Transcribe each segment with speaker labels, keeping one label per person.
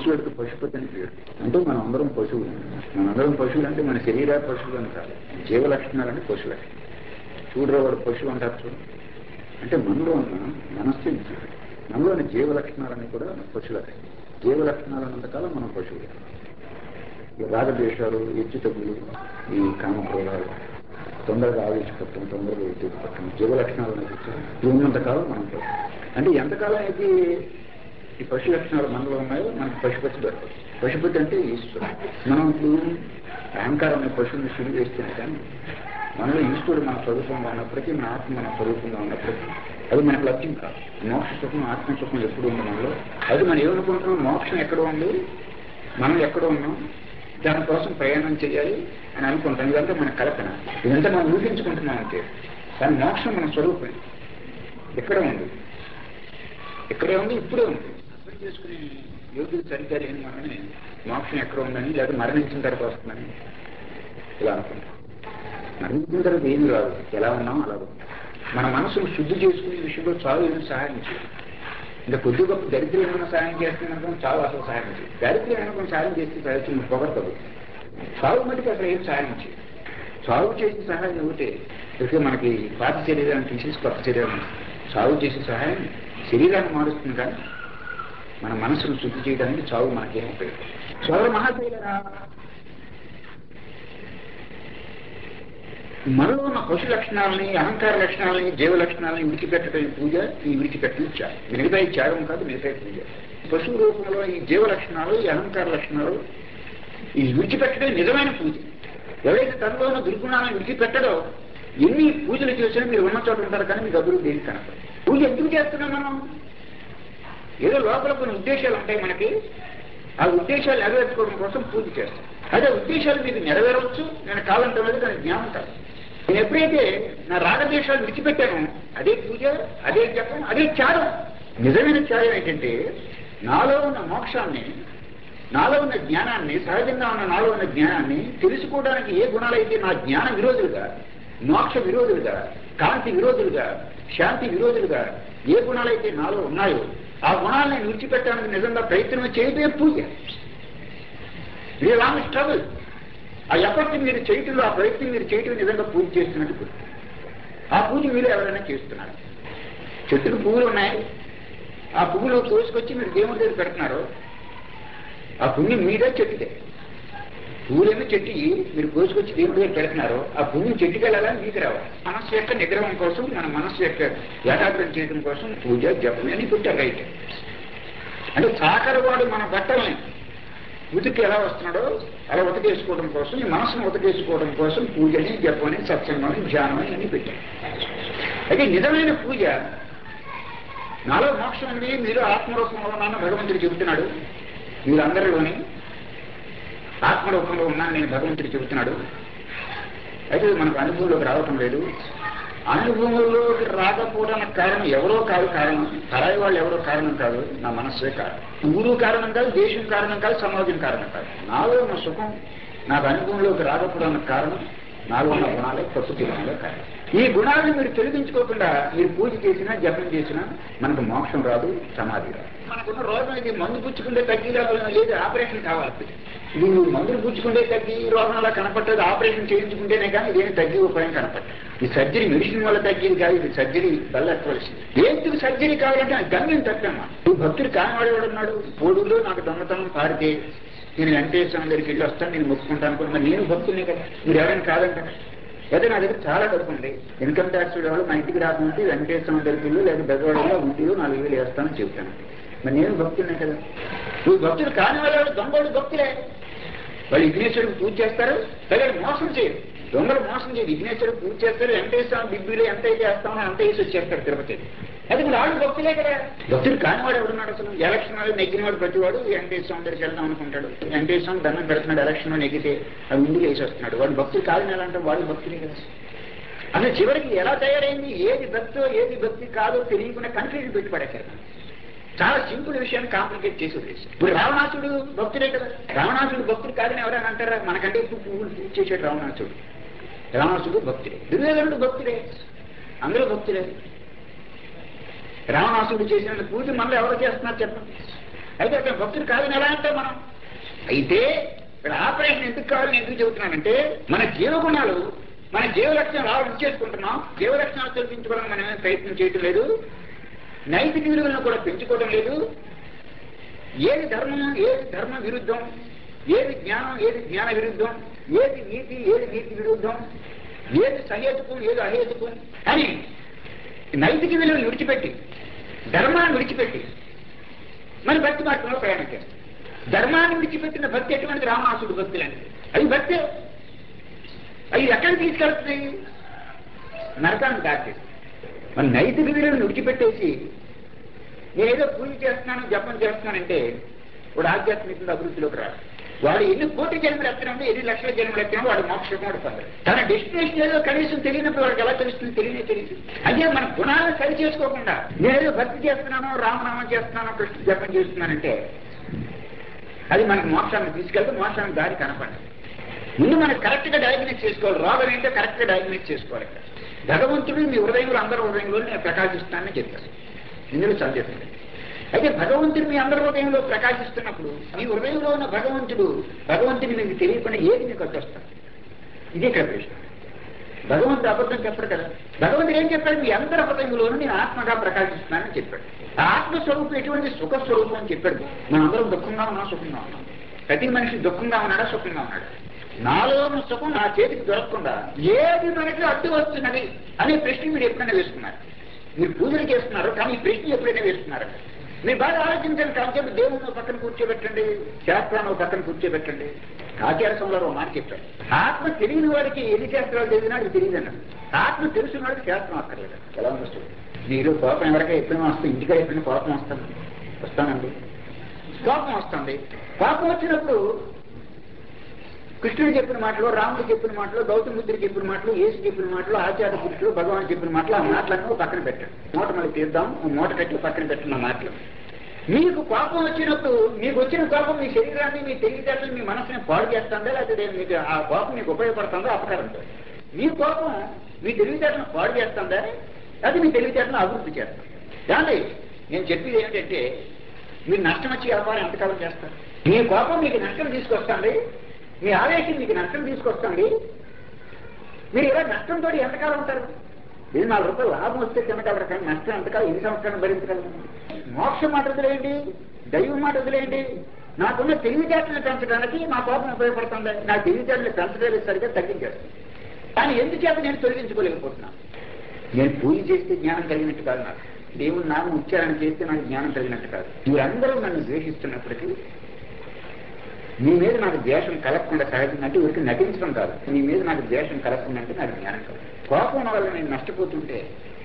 Speaker 1: ఈశ్వరుడికి పశుపతి అని పేరు అంటే మనం అందరం పశువులు మనందరం పశువులు అంటే మన శరీర పశువులు అని కాదు జీవ లక్షణాలు అంటే పశు లక్షణం చూడరా వాడు పశువు అంటారు చూడు అంటే మనలో ఉన్న మనస్సు ఈశ్వరుడు మనలోని జీవ లక్షణాలన్నీ కూడా పశు లక్షణం జీవ లక్షణాలు ఉన్నంతకాలం మనం పశువులు ఈ రాగద్వేషాలు ఎచ్చు తగ్గులు ఈ కామక్రోధాలు తొందరగా ఆవేశపడటం తొందరగా ఉద్యోగపడటం జీవ లక్షణాలు అనేది ఇవి ఉన్నంతకాలం మనం పశువు అంటే ఎంతకాలం అయితే ఈ పశు లక్షణాలు మనలో ఉన్నాయో మనకు పశుపతి దొరకదు పశుపతి అంటే ఈశ్వరుడు మనం ఇప్పుడు అహంకారం అనే పశువుని శురు వేస్తేనే కానీ మనలో ఈశ్వరుడు మన స్వరూపంగా ఉన్నప్పటికీ మన ఆత్మ మన స్వరూపంగా ఉన్నప్పటికీ అది మనకు లభ్యం కాదు మోక్ష సుఖం ఆత్మ సుఖం ఎప్పుడు ఉంది మనలో అది మనం ఏమనుకుంటున్నాం మోక్షం ఎక్కడ ఉంది మనం ఎక్కడ ఉన్నాం దానికోసం ప్రయాణం చేయాలి అని అనుకుంటాం ఇదంతా మన కల్పన ఇదంతా మనం ఊహించుకుంటున్నాం అంతే కానీ మోక్షం మన స్వరూపం ఎక్కడ ఉంది ఇక్కడే ఉంది ఇప్పుడే ఉంది అర్థం చేసుకుని యోగులు సరిగ్గా లేని మనని మోక్షం ఎక్కడ ఉందని లేదా మరణించిన తర్వాత వస్తుందని ఇలా అనుకుంటాం మరణించిన తర్వాత ఏమి రాదు ఎలా ఉన్నాం అలా ఉంటాం మన మనసును శుద్ధి చేసుకునే విషయంలో చాలు ఏమి సహాయం చేయాలి ఇంకా కొద్ది గొప్ప దరిద్రం ఏమైనా సహాయం చేస్తుందనుకో చాలు అసలు సహాయం చేయాలి దరిద్రం ఏమైనా సహాయం చేస్తే ప్రయత్నం పొగడతాడు చావు మటుకు అసలు ఏం సహాయం చేయాలి చావు చేసే సహాయం ఒకటే ఇక మనకి పాత శరీరాన్ని తీసేసి కొత్త శరీరాన్ని చావు చేసే సహాయం శరీరాన్ని మారుస్తుంది కానీ మన మనసును శుద్ధి చేయడానికి చావు మనకేం ఉపయోగం సోదర మహాశైలరా మనలో ఉన్న పశు లక్షణాలని అహంకార లక్షణాలని జీవ లక్షణాలని విడిచిపెట్టడం పూజ ఈ విడిచిపెట్టడం త్యాగం మిగతా ఈ త్యాగం కాదు మిగతా ఈ పూజ పశువు రూపంలో ఈ జీవ లక్షణాలు ఈ అహంకార లక్షణాలు ఈ విడిచిపెట్టడం నిజమైన పూజ ఎవరైతే తనలో ఉన్న దుర్గుణాలను విడిచిపెట్టడో ఎన్ని పూజలు చేసినా మీరు ఉన్న చోట ఉంటారు కానీ మీకు అభివృద్ధి ఏం కనపడదు పూజ ఎందుకు చేస్తున్నాం మనం ఏదో లోపల కొన్ని ఉద్దేశాలు ఉంటాయి మనకి ఆ ఉద్దేశాలు నెరవేర్చుకోవడం కోసం పూజ చేస్తాం అదే ఉద్దేశాలు మీకు నెరవేరవచ్చు నేను కావాలంటే లేదు కానీ జ్ఞానం కాదు నేను ఎప్పుడైతే నా రాగద్వేషాలు విడిచిపెట్టాను అదే పూజ అదే జపం అదే త్యాగం నిజమైన త్యాగం ఏంటంటే నాలో ఉన్న మోక్షాన్ని నాలో ఉన్న జ్ఞానాన్ని సహజంగా ఉన్న నాలో ఉన్న జ్ఞానాన్ని తెలుసుకోవడానికి ఏ గుణాలైతే నా జ్ఞాన విరోధులుగా మోక్ష విరోధులుగా కాంతి విరోధులుగా శాంతి విరోధులుగా ఏ గుణాలైతే నాలో ఉన్నాయో ఆ గుణాలను విడిచిపెట్టడానికి నిజంగా ప్రయత్నం చేయటమే పూజ ఇది లాంగ్ స్ట్రగుల్ ఆ ఎఫర్ట్ మీరు చేయటంలో ఆ ప్రయత్నం మీరు చేయటం నిజంగా పూజ చేస్తున్నట్టు గుర్తు ఆ పూజ మీరు ఎవరైనా చేస్తున్నారు చెట్టుకు పువ్వులు ఉన్నాయి ఆ పువ్వులు కోసుకొచ్చి మీరు దేవుడి దగ్గర పెడుతున్నారు ఆ పుణ్యం మీదే చెట్టుదే పువ్వులేమో చెట్టు మీరు కోసుకొచ్చి దేవుడి దగ్గర పెడుతున్నారు ఆ పుణ్యం చెట్టుకి వెళ్ళాలని మీకు రావాలి మనస్సు యొక్క నిగ్రహం కోసం మన మనస్సు యొక్క ఏకాగ్రం చేయడం కోసం పూజ జపం అని పుట్టారు రైట్ అంటే సాకరవాడు మన బట్టల్ని ఉతికి ఎలా వస్తున్నాడో అలా ఉతకేసుకోవడం కోసం ఈ మనసును ఉతకేసుకోవడం కోసం పూజని జపని సత్సంగమని ధ్యానం అని పెట్టాడు అయితే నిజమైన పూజ నాలో మోక్షం ఉంది మీరు ఆత్మరూపంలో ఉన్నాను భగవంతుడు చెబుతున్నాడు మీరందరిలోని ఆత్మరూపంలో ఉన్నాను నేను భగవంతుడు చెబుతున్నాడు అయితే ఇది మనకు అనుభవంలోకి రావటం లేదు అనుభవంలోకి రాకపోవడానికి కారణం ఎవరో కాదు కారణం పరాయి వాళ్ళు ఎవరో కారణం కాదు నా మనస్సే కారణం ఊరు కారణం కాదు దేశం కారణం కాదు సమాజం కారణం కాదు నాలో ఉన్న సుఖం నాకు అనుభవంలోకి రాకపోవడానికి కారణం నాలో ఉన్న గుణాలే ప్రకృతి గుణాలే కారణం ఈ గుణాలను మీరు తొలగించుకోకుండా మీరు పూజ చేసినా జపం చేసినా మనకు మోక్షం రాదు సమాధి రాదు మనకున్న రోగం ఇది మందు పుచ్చుకుంటే తగ్గి లేదు ఆపరేషన్ కావాలి ఇది నువ్వు మందులు పుచ్చుకుంటే తగ్గి రోగం అలా కనపట్టదు ఆపరేషన్ చేయించుకుంటేనే కానీ ఇదేం తగ్గి ఉపాయం కనపట్టదు ఈ సర్జరీ మెడిసిన్ వల్ల తగ్గేది కాదు ఇది సర్జరీ బల్లెక్కవలసింది ఏంటికి సర్జరీ కావాలంటే ఆ గమ్యం తప్పమ్మా నువ్వు భక్తుడు కానివాడు ఉన్నాడు పోడులో నాకు దొంగతనం పారితే నేను వెంకటేశ్వరం దగ్గరికి వెళ్ళి వస్తాను నేను మొక్కుకుంటాను అనుకున్నా మరి నేను భక్తులే కదా మీరు ఎవరైనా కాదంటారా అయితే నా దగ్గర చాలా డబ్బు ఉంది ఇన్కమ్ ట్యాక్స్ వాళ్ళు మా ఇంటికి రాకుంటే వెంకటేశ్వరం దగ్గరికి వెళ్ళు లేదా బెజవాడలో ఉంటిలో నాలుగు వేలు వేస్తానని చెప్తాను మరి నేను భక్తులే కదా నువ్వు భక్తులు కాని వాళ్ళు దొంగలు భక్తులే వాళ్ళు విఘ్నేశ్వరుడికి పూజ చేస్తారు లేదా మోసం చేయరు దొంగలు మోసం చేయరు విఘ్నేశ్వరుడు పూజ చేస్తారు వెంకటేశ్వరం బిబ్బీలో ఎంత అయితే వేస్తామో అంత వేసి వచ్చేస్తారు తిరుపతి అది కూడా ఆడు భక్తులే కదా భక్తుడు కానివాడు ఎవడున్నాడు అసలు ఎలక్షన్ వాళ్ళు నెగ్గినవాడు ప్రతివాడు వెంకటేశ్వరం దగ్గరికి వెళ్దాం అనుకుంటాడు వెంకటేశ్వరం దండం పెడుతున్నాడు ఎలక్షన్ లో నెగ్గితే అది ముందు వేసి వస్తున్నాడు వాడు భక్తుడు కాదని ఎలా అంటే వాడు భక్తులే కదా అసలు చివరికి ఎలా తయారైంది ఏది భక్తో ఏది భక్తి కాదో తెలియకుండా కన్ఫ్యూజన్ పెట్టి పడేశారు చాలా సింపుల్ విషయాన్ని కాంప్లికేట్ చేసి వదిలేసి ఇప్పుడు రావణాసుడు భక్తుడే కదా రావణాసుడు భక్తుడు కాదని ఎవరైనా అంటారా మనకంటే ఇప్పుడు పువ్వులు పూజ చేసాడు రావణాసుడు రావణాసుడు భక్తుడే దుర్యోధనుడు భక్తుడే అందరూ భక్తుడే రావణాసుడు చేసిన పూజ మనలో ఎవరు చేస్తున్నారు చెప్పండి అయితే అతను భక్తుడు కాదని ఎలా అంటే మనం అయితే ఇక్కడ ఆపరేషన్ ఎందుకు కావాలని ఎందుకు చెబుతున్నానంటే మన జీవగుణాలు మన జీవ లక్షణాలు అలా ఉంచేసుకుంటున్నాం జీవ లక్షణాలు తొలగించుకోవడానికి మనం ఏమీ ప్రయత్నం చేయటం లేదు నైతిక విలువలను కూడా పెంచుకోవడం లేదు ఏది ధర్మం ఏది ధర్మ విరుద్ధం ఏది జ్ఞానం ఏది జ్ఞాన విరుద్ధం ఏది నీతి ఏది నీతి విరుద్ధం ఏది సహేతుకం ఏది అహేతుకం అని నైతిక విలువలు విడిచిపెట్టి ధర్మాన్ని విడిచిపెట్టి మరి భక్తి మార్గంలో ప్రయాణించారు ధర్మాన్ని విడిచిపెట్టిన భక్తి ఎటువంటి రామాసుడు భక్తులు అంటే అది భక్తే అది ఎక్కడికి తీసుకెళ్తుంది నరకాన్ని దాచేస్తుంది మన నైతిక విలువలను విడిచిపెట్టేసి నేనేదో పూజ చేస్తున్నాను జపం చేస్తున్నానంటే వాడు ఆధ్యాత్మికంగా అభివృద్ధిలోకి రాడు వాడు ఎన్ని కోటి జన్మలు ఎత్తనంటే ఎన్ని లక్షల జన్మలు ఎత్తినా వాడు మోక్షం వాడు పొందడు తన డెస్టినేషన్ ఏదో కనీసం తెలియనప్పుడు వాడికి ఎలా తెలుస్తుంది తెలియనే తెలియదు అదే మన గుణాలను సరి చేసుకోకుండా నేనేదో భక్తి చేస్తున్నాను రామనామం చేస్తున్నాను కృష్ణ జపం చేస్తున్నానంటే అది మనకు మోక్షాన్ని తీసుకెళ్తే మోక్షానికి దారి కనపడదు ముందు మనకు కరెక్ట్ గా డయాగ్నైజ్ చేసుకోవాలి రోగం ఏంటో కరెక్ట్ గా డయాగ్నైజ్ చేసుకోవాలి భగవంతుడు మీ హృదయంలో అందరి హృదయంలో నేను ప్రకాశిస్తానని చెప్పాను ఇందులో సందేశం లేదు. అయితే భగవంతుడు మీ అందరి హృదయంలో ప్రకాశిస్తున్నప్పుడు మీ హృదయంలో ఉన్న భగవంతుడు భగవంతుని మీకు తెలియకుండా ఏది మీకు వచ్చేస్తాడు ఇది ఇక్కడ ప్రశ్న భగవంతుడు అబద్ధం చెప్పడు కదా భగవంతుడు ఏం చెప్పాడు మీ అందరి హృదయంలోనూ నేను ఆత్మగా ప్రకాశిస్తున్నానని చెప్పాడు ఆ ఆత్మస్వరూపం ఎటువంటి సుఖ స్వరూపం అని చెప్పాడు మనందరం దుఃఖంగా ఉన్నా సుఖంగా ఉన్నాం ప్రతి మనిషి దుఃఖంగా ఉన్నాడా సుఖంగా ఉన్నాడు నాలో ఉన్న సుఖం నా చేతికి దొరకకుండా ఏది మనకి అడ్డు వస్తున్నది అనే ప్రశ్న మీరు ఎప్పుడైనా వేసుకున్నారు మీరు పూజలు చేస్తున్నారు కానీ ఈ ప్రశ్న ఎప్పుడైనా వేసుకున్నారు మీరు బాగా ఆలోచించండి కాసేపు దేవుని పక్కన కూర్చోబెట్టండి శాస్త్రాన్ని ఒక పక్కన కూర్చోబెట్టండి ఆచార సంలో మాట చెప్పాడు ఆత్మ తెలియని వాడికి ఎన్ని శాస్త్రాలు చదివినా అది తెలియదు అన్నాడు ఆత్మ తెలిసిన వాడికి శాస్త్రం అక్కర్లేదు ఎలా వస్తుంది మీరు కోపం ఎవరికైనా ఎప్పుడైనా వస్తుంది ఇంటికా ఎప్పుడైనా కోపం వస్తుంది వస్తానండి కోపం వస్తుంది కోపం వచ్చినప్పుడు కృష్ణుడు చెప్పిన మాటలు రాముడు చెప్పిన మాటలు గౌతమ బుద్ధుడు చెప్పిన మాటలు యేసు చెప్పిన మాటలు ఆచార్య పురుషుడు భగవాన్ చెప్పిన మాటలు ఆ మాటలన్నీ ఓ పక్కన పెట్టండి మూట మళ్ళీ తీద్దాం ఓ మూట కట్టి పక్కన పెట్టిన మాటలు మీకు కోపం వచ్చినప్పుడు మీకు వచ్చిన కోపం మీ శరీరాన్ని మీ తెలివితేటలు మీ మనసుని పాడు చేస్తుందా లేకపోతే మీకు ఆ కోపం మీకు ఉపయోగపడుతుందా అపకారం మీ కోపం మీ తెలివితేటలను పాడు చేస్తుందా అది మీ తెలివితేటలను అభివృద్ధి చేస్తుంది దాంట్లో నేను చెప్పేది ఏమిటంటే మీరు నష్టం వచ్చి వ్యాపారం ఎంతకాలం చేస్తారు మీ కోపం మీకు నష్టం తీసుకొస్తుంది మీ ఆవేశం మీకు నష్టం తీసుకొస్తుంది మీరు ఇలా నష్టంతో ఎంతకాలం ఉంటారు ఇది నాలుగు రూపాయలు లాభం వస్తే తినగలరు కానీ నష్టం ఎంతకాలం ఎన్ని సంవత్సరాలు భరించగలరు మోక్షం మాట వదిలేయండి దైవం మాట వదిలేయండి నాకున్న తెలివితేటలు పెంచడానికి నా కోపం ఉపయోగపడుతుంది నా తెలివితేటలు పెంచలేదు సరిగ్గా తగ్గించేస్తుంది కానీ ఎందుచేత నేను తొలగించుకోలేకపోతున్నాను నేను పూజ చేస్తే జ్ఞానం కలిగినట్టు కాదు నాకు దేవుని నామం ఉచ్చారణ చేస్తే నాకు జ్ఞానం కలిగినట్టు కాదు మీరందరూ నన్ను ద్వేషిస్తున్నప్పటికీ మీ మీద నాకు ద్వేషం కలగకుండా సహజంగా అంటే ఊరికి నటించడం కాదు మీ మీద నాకు ద్వేషం కలగకుండా అంటే నాకు జ్ఞానం కాదు కోపం వల్ల నేను నష్టపోతుంటే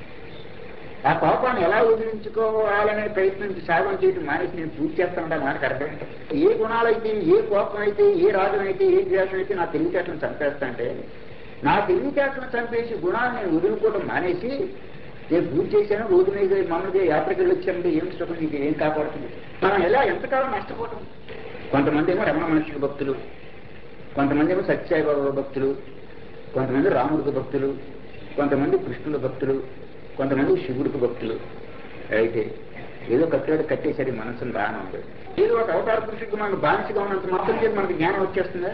Speaker 1: ఆ కోపాన్ని ఎలా వదిలించుకోవాలనే ప్రయత్నించి సాగం చేయడం మానేసి నేను పూజ చేస్తానంటే నాకు అర్థం ఏ గుణాలైతే ఏ కోపం అయితే ఏ రాగం అయితే ఏ ద్వేషం అయితే నా తెలివితేటలను చంపేస్తాంటే నా తెలివితేటలను చంపేసి గుణాలు నేను వదులుకోవడం మానేసి నేను పూజ చేశాను రోజు మీద మామూలుగా యాత్రకి వెళ్ళి వచ్చానంటే ఏం సుఖం నీకు ఏం కాపాడుతుంది మనం ఎలా ఎంతకాలం నష్టపోవటం కొంతమంది ఏమో రమణ మనుషుల భక్తులు కొంతమంది ఏమో సత్యసాయిబాబా భక్తులు కొంతమంది రాముడికి భక్తులు కొంతమంది కృష్ణుల భక్తులు కొంతమంది శివుడికి భక్తులు అయితే ఏదో కట్టాడు కట్టేసరి మనసును బాగానే ఉంది ఏదో ఒక అవతార పురుషుడికి మనకు బానిసగా ఉన్నంత మాత్రం చేసి మనకు జ్ఞానం వచ్చేస్తుందా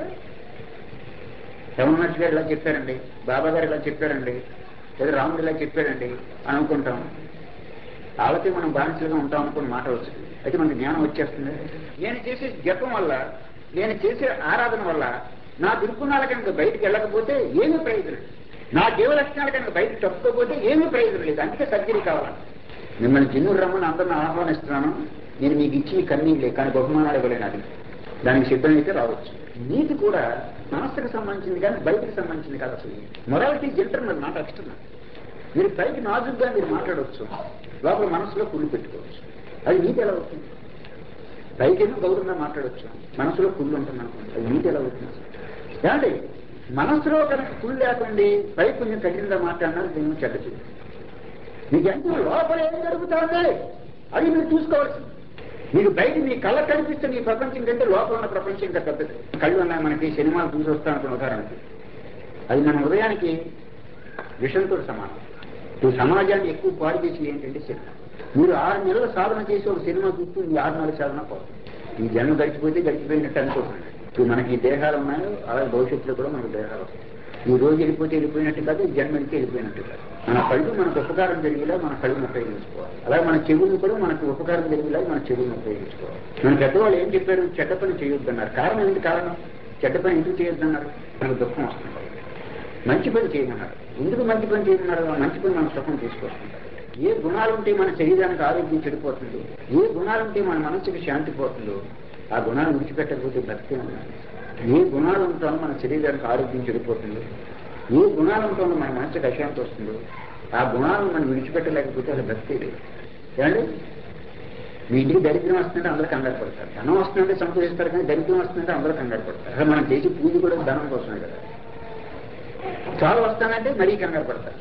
Speaker 1: రమణ మహర్షి గారు ఇలా చెప్పారండి బాబా గారు ఇలా చెప్పారండి లేదా రాముడు ఇలా చెప్పాడండి అని అనుకుంటాం వాళ్ళకి మనం బానిసలుగా ఉంటాం అనుకుని మాట వస్తుంది అయితే మనకు జ్ఞానం వచ్చేస్తుంది నేను చేసే జపం వల్ల నేను చేసే ఆరాధన వల్ల నా దుర్గుణాల కనుక బయటికి వెళ్ళకపోతే ఏమీ ప్రయోజనం లేదు. నా జీవ లక్షణాల కనుక బయటకు తప్పుకోకపోతే ఏమీ ప్రయోజనం లేదు అందుకే సర్జరీ కావాలి మిమ్మల్ని జిన్నుడు రమ్మని అందరిని ఆహ్వానిస్తున్నాను నేను మీకు ఇచ్చి కన్నీళ్ళే కానీ బహుమానాలు ఇవ్వలేను అది దానికి సిద్ధమైతే రావచ్చు నీతి కూడా మనస్సుకు సంబంధించింది కానీ బయటకు సంబంధించింది కాదు అసలు మొరాలిటీ జెంటర్ మీరు మాట్లాడుతున్నారు మీరు పైకి నాజుగ్గా మీరు మాట్లాడవచ్చు లోపల మనసులో కుళ్ళు పెట్టుకోవచ్చు అది నీతి ఎలా అవుతుంది పైకేమో గౌరవంగా మాట్లాడవచ్చు మనసులో కుళ్ళు ఉంటుంది అనుకోండి అది నీతి ఎలా అవుతుంది ఏమండి మనసులో కనుక కుళ్ళు లేకండి పై కొంచెం కఠినంగా మాట్లాడినారు దీన్ని చెడ్డ చేయాలి మీకు ఎంత లోపల ఏం జరుగుతుంది అది మీరు చూసుకోవాల్సింది మీకు బయట మీ కళ్ళ కనిపిస్తే మీ ప్రపంచం కంటే లోపల ఉన్న ప్రపంచం ఇంకా పెద్దది కళ్ళు ఉన్నాయి మనకి సినిమాలు చూసి వస్తాం అనుకున్న ఉదాహరణకి అది మన హృదయానికి విషంతో సమానం ఈ సమాజాన్ని ఎక్కువ పాడు చేసి ఏంటంటే సినిమా మీరు ఆరు నెలల సాధన చేసి ఒక సినిమా చూస్తూ ఈ ఆరు నెలల సాధన పోతుంది ఈ జన్మ గడిచిపోతే గడిచిపోయినట్టు అనుకుంటున్నాడు ఇప్పుడు మనకి ఈ దేహాలు ఉన్నాయో అలాగే భవిష్యత్తులో కూడా మనకు దేహాలు వస్తాయి ఈ రోజు వెళ్ళిపోతే వెళ్ళిపోయినట్టు కాదు ఈ జన్మ వెళ్తే వెళ్ళిపోయినట్టు కాదు మన కళ్ళు మనకు ఉపకారం జరిగేలా మన కళ్ళును ఉపయోగించుకోవాలి అలాగే మన చెవులు కూడా మనకు ఉపకారం జరిగేలా మన చెవులను ఉపయోగించుకోవాలి మన పెద్దవాళ్ళు ఏం చెప్పారు చెడ్డ పని చేయొద్దన్నారు కారణం ఏంటి కారణం చెడ్డ పని ఎందుకు చేయొద్దన్నారు మనకు దుఃఖం వస్తుంది మంచి పని చేయమన్నారు ఎందుకు మంచి పని చేయమన్నారు ఆ మంచి పని మనం సుఖం తీసుకొస్తుంటారు ఏ గుణాలుంటే మన శరీరానికి ఆరోగ్యం చెడిపోతుందో ఏ గుణాలుంటే మన మనసుకి శాంతి పోతుందో ఆ గుణాలు విడిచిపెట్టకపోతే భక్తి ఉండాలి ఏ గుణాలు ఉంటానో మన శరీరానికి ఆరోగ్యం చెడిపోతుందో ఏ గుణాలు ఉంటానో మన మనసుకి అశాంతి వస్తుందో ఆ గుణాలను మనం విడిచిపెట్టలేకపోతే అది భక్తి లేదు ఏమండి మీ ఇంటికి దరిద్రం వస్తుందంటే అందరూ కంగారు పడతారు ధనం వస్తుందంటే సంతోషిస్తారు కానీ దరిద్రం వస్తుందంటే అందరూ కంగారు పడతారు అసలు మనం చేసి పూజ కూడా ధనం కోసమే కదా చాలు వస్తానంటే మరీ కంగారు పడతారు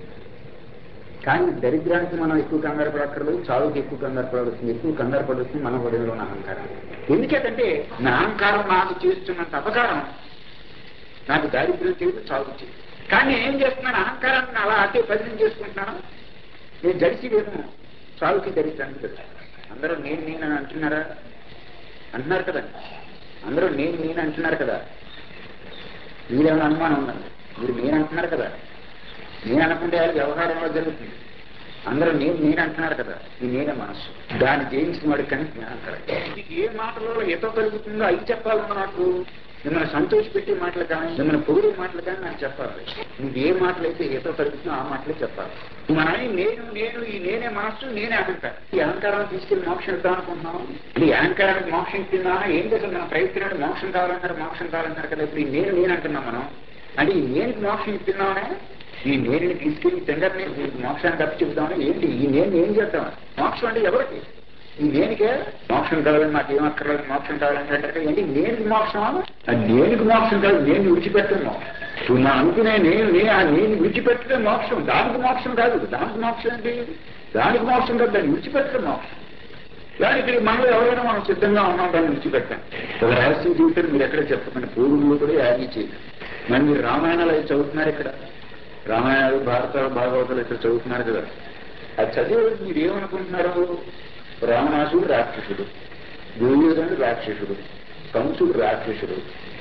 Speaker 1: కానీ దరిద్రానికి మనం ఎక్కువ కంగారు పడక్కర్లేదు చావుకి ఎక్కువ కంగారు పడవలసింది ఎక్కువ కంగారు పడవలసింది మన హృదయంలో ఉన్న అహంకారం ఎందుకంటే నా అహంకారం నాకు చేస్తున్నంత అపకారం నాకు దారిద్ర్యం చేయదు చావు చేయదు కానీ నేను ఏం చేస్తున్నాను అహంకారాన్ని అలా అటే పరిచయం చేసుకుంటున్నాను నేను జడిసి నేను చావుకి దరిద్రానికి తెలుసు అందరూ నేను నేను అని అంటున్నారా అంటున్నారు కదా అందరూ నేను నేను అంటున్నారు కదా మీరేమైనా అనుమానం ఉందండి మీరు నేను అంటున్నారు కదా నేను అనుకుంటే వాళ్ళకి వ్యవహారంలో జరుగుతుంది అందరూ నేను నేను అంటున్నారు కదా ఈ నేనే మనస్సు దాన్ని జయించిన వాడికి కానీ జ్ఞానం కరెక్ట్ ఇది ఏ మాటలో ఎతో కలుగుతుందో అవి చెప్పాలన్నా నాకు మిమ్మల్ని సంతోషపెట్టే మాటలు కానీ మిమ్మల్ని పొగిడే మాటలు కానీ నాకు చెప్పాలి నువ్వు ఏ మాటలైతే ఏతో కలుగుతుందో ఆ మాటలే చెప్పాలి మన నేను నేను ఈ నేనే మనస్సు నేనే అహంకారం ఈ అహంకారాన్ని తీసుకెళ్లి మోక్షం ఇద్దాం అనుకుంటున్నాం ఈ అహంకారానికి మోక్షం ఇస్తుందా ఏం చేసాం మనం ప్రయత్నాడు మోక్షం కావాలంటారు మోక్షం కావాలంటారు కదా ఇప్పుడు ఈ నేను నేను అంటున్నాం మనం అంటే ఈ నేను మోక్షం ఇస్తున్నామనే ఈ నేరుని తీసుకెళ్లి తింగర్ని మోక్షానికి అప్పు చెబుతామని ఏంటి ఈ నేను ఏం చేద్దాం మోక్షం అంటే ఎవరికి ఈ నేనికే మోక్షం కావాలని నాకు ఏమక్కర్లేదు మోక్షం కావాలని అంటే ఏంటి నేనికి మోక్షం అది నేనికి మోక్షం కాదు నేను విడిచిపెట్టను మోక్షం ఇప్పుడు నా అనుకునే నేను నేను ఆ నేను విడిచిపెట్టడం మోక్షం దానికి మోక్షం కాదు దానికి మోక్షం ఏంటి దానికి మోక్షం కాదు దాన్ని విడిచిపెట్టడం మోక్షం దానికి మనలో ఎవరైనా మనం సిద్ధంగా ఉన్నాం దాన్ని విడిచిపెట్టాం ఒక రహస్య జీవితం మీరు ఎక్కడ చెప్పకండి పూర్వులు కూడా యాగి చేయదు మరి మీరు రామాయణాలు అవి చదువుతున్నారు ఇక్కడ రామాయణాలు భారతాలు భాగవతాలు ఇక్కడ చదువుతున్నారు కదా అది చదివే మీరు ఏమనుకుంటున్నారు రావణాసుడు రాక్షసుడు దుర్యోధనుడు రాక్షసుడు కంసుడు రాక్షసుడు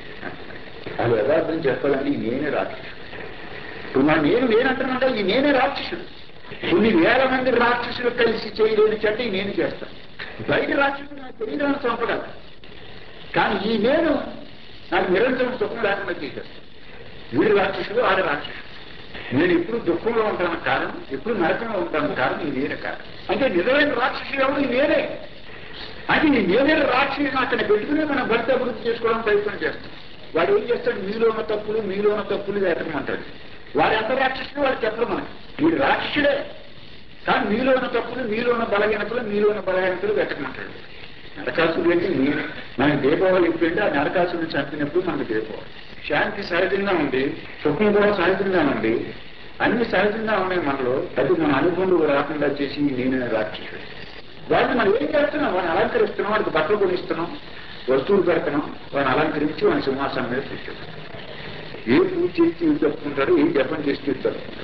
Speaker 1: అది యథార్థం చెప్పాలంటే ఈ నేనే రాక్షసుడు ఇప్పుడు నా నేను నేనంటున్నాంటే ఈ నేనే రాక్షసుడు కొన్ని వేల మంది రాక్షసులు కలిసి చేయలేని చెడ్డ ఈ నేను చేస్తాను బయట రాక్షసుడు నాకు తెలియడానికి చంపగలరు కానీ ఈ నేను నాకు నిరంతరం సుఖం లేకుండా చేసేస్తాను వీడు రాక్షసుడు ఆడ రాక్షసుడు నేను ఎప్పుడు దుఃఖంలో ఉంటాను కారణం ఎప్పుడు నరకంలో ఉంటాను కారణం ఈ నేనే కారణం అంటే నిజమైన రాక్షసుడు ఎవరు ఈ నేనే అంటే ఈ నేనే రాక్షసుని అక్కడ పెట్టుకుని మనం భర్త అభివృద్ధి చేసుకోవడం ప్రయత్నం చేస్తాం వాడు ఏం చేస్తాడు మీలో ఉన్న తప్పులు మీలో ఉన్న తప్పులు వెతకమంటాడు వాడు ఎంత రాక్షసుడు వాడు చెప్పరు మనకి వీడు రాక్షసుడే కానీ మీలో ఉన్న తప్పులు మీలో ఉన్న బలహీనతలు మీలో ఉన్న బలహీనతలు వెతకమంటాడు నరకాసుడు అంటే నేను మనకి దీపావళి ఎప్పుడంటే ఆ నరకాసుడిని చంపినప్పుడు మనకు దీపావళి శాంతి సహజంగా ఉంది సుఖం కూడా సహజంగా ఉంది అన్ని సహజంగా ఉన్నాయి మనలో అది మన అనుభవం రాకుండా చేసి నేనే రాక్షసుడు వాడిని మనం ఏం చేస్తున్నాం వాడిని అలంకరిస్తున్నాం వాడికి బట్టలు కొనిస్తున్నాం వస్తువులు పెడుతున్నాం వాడిని అలంకరించి వాడిని సింహాసనం మీద కూర్చున్నాం ఏ పూజ చేసి ఇవి చెప్పుకుంటారు ఏ జపం చేసి ఇవి చెప్పుకుంటారు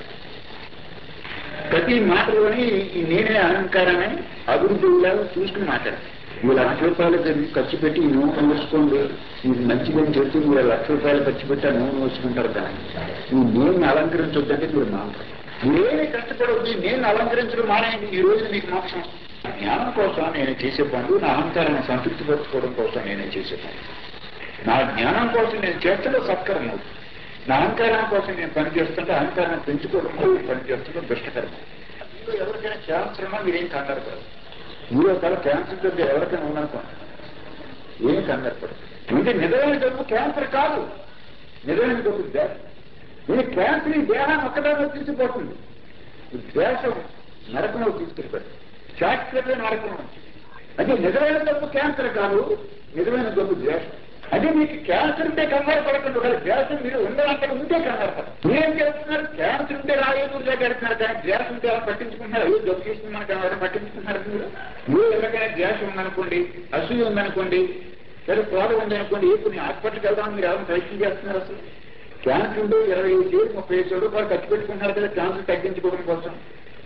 Speaker 1: ప్రతి మాటలోని ఈ నేనే అహంకారమే అభివృద్ధి చూసుకుని మాట్లాడారు మీరు లక్ష రూపాయలు ఖర్చు పెట్టి ఈ నూనె వేసుకోండి ఇది మంచిదని చెప్పి మీరు లక్ష రూపాయలు ఖర్చు పెట్టి ఆ నూనె వేసుకుంటారు కానీ ఈ నేను అలంకరించొద్దంటే మీరు మాట్లాడు మీరేమి కష్టపడవద్దు నేను అలంకరించడం మానేయండి ఈ రోజు మీకు మోక్షం జ్ఞానం కోసం నేను చేసే పనులు నా అహంకారాన్ని సంతృప్తి పరచుకోవడం కోసం నేనే చేసే పనులు నా జ్ఞానం కోసం నేను చేస్తుంటే సత్కరం అవుతుంది నా అహంకారం కోసం నేను పని చేస్తుంటే అహంకారాన్ని పెంచుకోవడం కోసం పని చేస్తుంటే దుష్టకరం మీలో ఎవరికైనా క్యాన్సర్ ఉన్నా మీరేం కంగారు కాదు మీలో తల క్యాన్సర్ దగ్గర ఎవరికైనా ఉందనుకోండి ఏం కంగారు పడదు అంటే నిజమైన జబ్బు క్యాన్సర్ కాదు నిజమైన జబ్బు దేశం నేను క్యాన్సర్ ఈ దేహాన్ని ఒక్కదాన్ని తీసుకుపోతుంది ఈ దేశం నరకంలో తీసుకెళ్ళిపోతుంది శాశ్వతమైన నరకం అంటే నిజమైన జబ్బు క్యాన్సర్ కాదు నిజమైన జబ్బు ద్వేషం అంటే మీకు క్యాన్సర్ ఉంటే కంగారు పడకండి ఒకవేళ ద్వేషం మీరు ఉండాలంటే ఉంటే కంగారు పడదు మీరేం చేస్తున్నారు క్యాన్సర్ ఉంటే రాయేదూరు దగ్గర పెడుతున్నారు కానీ ద్వేషం ఉంటే ఎలా పట్టించుకుంటున్నారు అయ్యో జబ్బు చేస్తున్నాను కానీ ఎవరు పట్టించుకుంటున్నారు మీరు మీరు ఎవరికైనా ద్వేషం ఉందనుకోండి అసూయ ఉందనుకోండి లేదా క్రోధం ఉందనుకోండి ఏ కొన్ని హాస్పిటల్కి వెళ్దాం మీరు ఎవరైనా ప్రయత్నం చేస్తున్నారు అసలు క్యాన్సర్ ఉంటే ఇరవై ఐదు వేలు ముప్పై ఐదు రూపాయలు ఖర్చు పెట్టుకుంటున్నారు కదా క్యాన్సర్ తగ్గించుకోవడం కోసం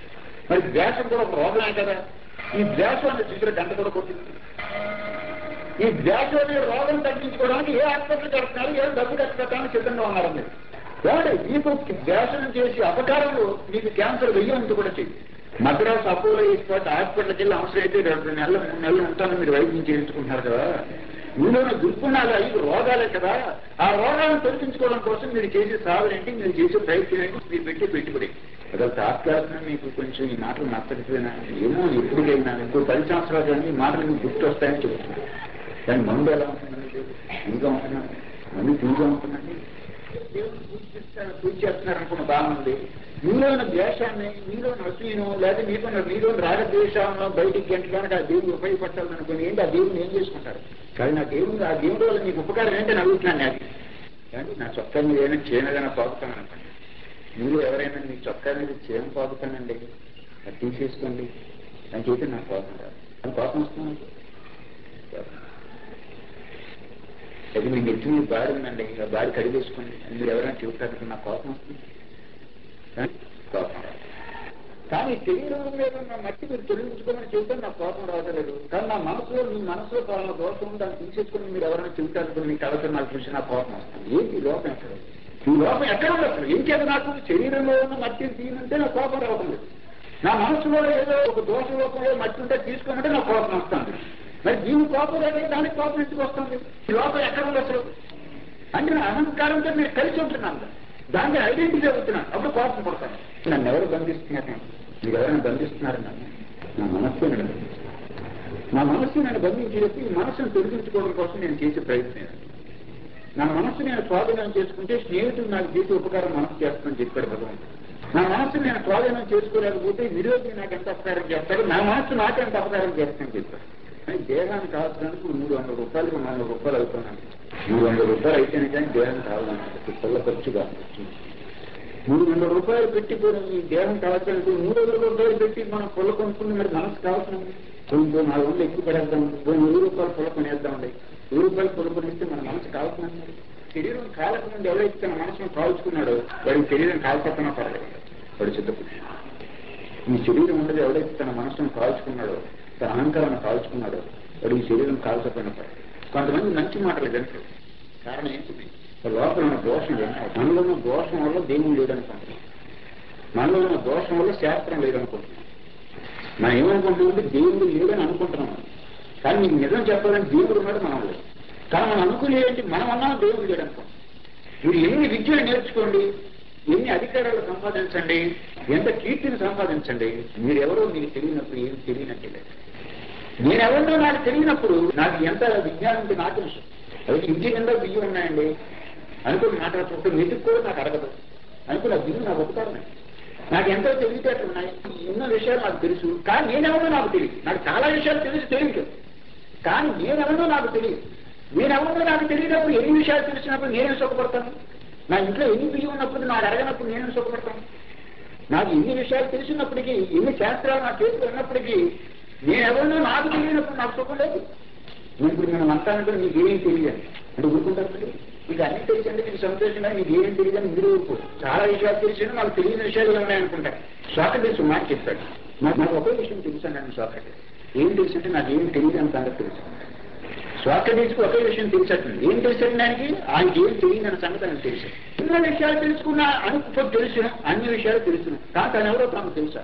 Speaker 1: మరి ద్వేషం కూడా ఒక రోగమే కదా ఈ ద్వేషం అనే చిత్ర గంట కూడా కొట్టింది ఈ ద్వేషం అనే రోగం తగ్గించుకోవడానికి ఏ హాస్పిటల్ కడుతున్నారు ఏ డబ్బు ఖర్చు పెట్టడానికి సిద్ధంగా ఉన్నారు మీరు ఏమంటే మీకు ద్వేషం చేసి అపకారంలో మీకు క్యాన్సర్ వెయ్యంత కూడా చెయ్యి మద్రాసు అపోలో ఎయిర్పోర్ట్ హాస్పిటల్కి వెళ్ళి అవసరం అయితే రెండు నెలలు మూడు నెలలు ఉంటాను మీరు వైద్యం చేయించుకుంటున్నారు కదా మీలోని దుర్గుణాలు ఐదు రోగాలే కదా ఆ రోగాలను తొలగించుకోవడం కోసం మీరు చేసే సాధన ఏంటి మీరు చేసే ప్రయత్నం ఏంటి మీరు పెట్టే పెట్టుబడి అదొక తాత్కాలికంగా మీకు కొంచెం ఈ మాటలు నచ్చకపోయినా ఏమో ఎప్పటికైనా ఇంకో పది సంవత్సరాలు కానీ ఈ మాటలు మీకు గుర్తు వస్తాయని చెబుతున్నాను కానీ మందు ఎలా ఉంటుందండి ఇంకా ఉంటున్నాను మందు తీగా ఉంటుందండి దేవుని పూజ చేస్తారు పూజ చేస్తున్నారు అనుకున్న బాగుంది మీలోని ద్వేషాన్ని మీలోని అసూయను లేదా మీకున్న మీలోని రాగద్వేషాలను బయటికి గంటడానికి ఆ దేవుడు ఉపయోగపడాలని అనుకుని ఏంటి ఆ దేవుడిని ఏం చేసుకుంటారు కానీ నా దేవుడు ఆ దేవుడు వల్ల మీకు ఉపకారం ఏంటని అడుగుతున్నాను నేను కానీ నా చొక్కా మీద ఏమైనా చేయనదైనా పాకుతాను అనుకోండి మీరు ఎవరైనా మీ చొక్కా మీద చేయం పాకుతానండి అది తీసేసుకోండి అని చెప్పి నాకు కోపం రాదు అది కోపం వస్తుంది అది మీ నెత్తి మీద బాడి ఉందండి ఆ బాడి కడిగేసుకోండి అని మీరు ఎవరైనా చెబుతారు నాకు కోపం వస్తుంది కానీ కోపం రాదు కానీ శరీరం మీద ఉన్న మట్టి మీరు తొలగించుకోమని చెబుతే నాకు కోపం రావట్లేదు కానీ నా మనసులో మీ మనసులో కావాలన్న దోషం ఉంది దాన్ని తీసేసుకుని మీరు ఎవరైనా చెబుతారు మీ కళతో నాకు చూసి నా కోపం వస్తుంది ఏంటి ఈ లోపం ఎక్కడ ఉంది? ఈ లోపం ఎక్కడ ఉంది అసలు ఏం చేత నాకు శరీరంలో ఉన్న మట్టిని తీయమంటే నాకు కోపం రావడం లేదు నా మనసులో ఏదో ఒక దోష లోపంలో మట్టి ఉంటే తీసుకోమంటే నాకు కోపం వస్తుంది మరి దీని కోపం లేదా దానికి కోపం ఎందుకు వస్తుంది ఈ లోపం ఎక్కడ ఉంది అసలు అంటే నా అహంకారంతో నేను కలిసి ఉంటున్నాను దాన్ని ఐడెంటిటీ అవుతున్నాను అప్పుడు కోపం పడతాను నన్ను ఎవరు బంధిస్తున్నారు మీరు ఎవరైనా బంధిస్తున్నారు నన్ను నా మనస్సు నన్ను బంధిస్తుంది. నా మనస్సు నన్ను బంధించేసి ఈ మనస్సును తొలగించుకోవడం కోసం నేను చేసే ప్రయత్నం నా మనస్సు నేను స్వాధీనం చేసుకుంటే స్నేహితుడు నాకు చేసే ఉపకారం మనసు చేస్తుందని చెప్పాడు భగవంతుడు నా మనస్సు నేను స్వాధీనం చేసుకోలేకపోతే విరోధి నాకు ఎంత అపకారం చేస్తాడు నా మనస్సు నాకు ఎంత అపకారం చేస్తానని చెప్పాడు కానీ దేహాన్ని కావడానికి మూడు వందల రూపాయలు రెండు వందల రూపాయలు అవుతున్నాను మూడు వందల రూపాయలు అయితేనే కానీ దేహం కావాలన్నది పిల్ల ఖర్చుగా మూడు వందల రూపాయలు పెట్టి కూడా ఈ దేహం కావాల్సిన మూడు వందల రూపాయలు పెట్టి మనం పొల కొనుక్కుని మరి మనసు కావాల్సిన కొంచెం నాలుగు వందలు ఎక్కువ పడేద్దాం పోయి వెయ్యి రూపాయలు పొల కొనేద్దామండి వెయ్యి రూపాయలు పొల కొనిస్తే మన మనసు కావాల్సిన శరీరం కాలక నుండి ఎవరైతే తన మనసును కాల్చుకున్నాడో వాడికి శరీరం కాల్చకపోయినా పర్లేదు వాడు చిత్తపురుషుడు ఈ శరీరం ఉండదు ఎవడైతే తన మనసును కాల్చుకున్నాడో తన అహంకారాన్ని కాల్చుకున్నాడో వాడు ఈ శరీరం కాల్చకపోయినా పర్లేదు కొంతమంది మంచి మాటలు వింటారు కారణం ఏంటి లోపల ఉన్న దోషం ఏంటి మనలో ఉన్న దోషం వల్ల దేవుడు లేదనుకుంటున్నాం మనలో ఉన్న దోషం వల్ల శాస్త్రం లేదనుకుంటున్నాం మనం ఏమనుకుంటున్నామంటే దేవుడు లేడని అనుకుంటున్నాం కానీ మీకు నిజం చెప్పాలంటే దేవుడు ఉన్నాడు మనం లేదు కానీ మనం అనుకునేది మనం అన్నా దేవుడు లేడనుకుంటాం మీరు ఎన్ని విద్యలు నేర్చుకోండి ఎన్ని అధికారాలు సంపాదించండి ఎంత కీర్తిని సంపాదించండి మీరెవరో మీకు తెలియనప్పుడు ఏం తెలియనట్టే లేదు నేనెవరినో నాకు తెలియనప్పుడు నాకు ఎంత విజ్ఞానం ఉంటే నాకు తెలుసు అది ఇంటి నిండా బియ్యం ఉన్నాయండి అనుకుని మాట్లాడుతుంటే మెతుకు కూడా నాకు అడగదు అనుకుని ఆ బియ్యం నాకు ఉపకారమే నాకు ఎంతో తెలివితేటలు ఉన్నాయి ఎన్నో విషయాలు నాకు తెలుసు కానీ నేనెవరో నాకు తెలియదు నాకు చాలా విషయాలు తెలుసు తెలియదు కానీ నేనెవరో నాకు తెలియదు నేనెవరో నాకు తెలియనప్పుడు ఎన్ని విషయాలు తెలిసినప్పుడు నేనే సుఖపడతాను నా ఇంట్లో ఎన్ని బియ్యం ఉన్నప్పుడు నాకు అడగనప్పుడు నేనే సుఖపడతాను నాకు ఎన్ని విషయాలు తెలిసినప్పటికీ ఎన్ని శాస్త్రాలు నా చేతిలో ఉన్నప్పటికీ నేనెవరినో నాకు తెలియనప్పుడు నాకు సుఖం లేదు నేను ఇప్పుడు మేము అంటానంటే మీకు ఏమేం తెలియదు అంటే ఊరుకుంటారు మీరు మీకు అన్ని తెలిసండి మీకు సంతోషంగా మీకు ఏమేం తెలియదని మీరు ఊరుకో చాలా విషయాలు తెలిసిన నాకు తెలియని విషయాలు ఉన్నాయనుకుంటారు స్వాకటేస్ మాట చెప్పాడు నాకు నాకు ఒకే విషయం తెలుసాను స్వాకటేస్ ఏం తెలుసంటే నాకు ఏం తెలియదు అని సంగతి తెలుసు స్వాకటేస్కి ఒకే విషయం తెలుసండి ఏం తెలుసండి దానికి ఆయనకి ఏం తెలియదు అన్న సంగతి ఆయనకు తెలుసు ఎన్నో విషయాలు తెలుసుకున్నా అనుకో తెలుసును అన్ని విషయాలు తెలుసును కానీ తను ఎవరో తాను తెలుసా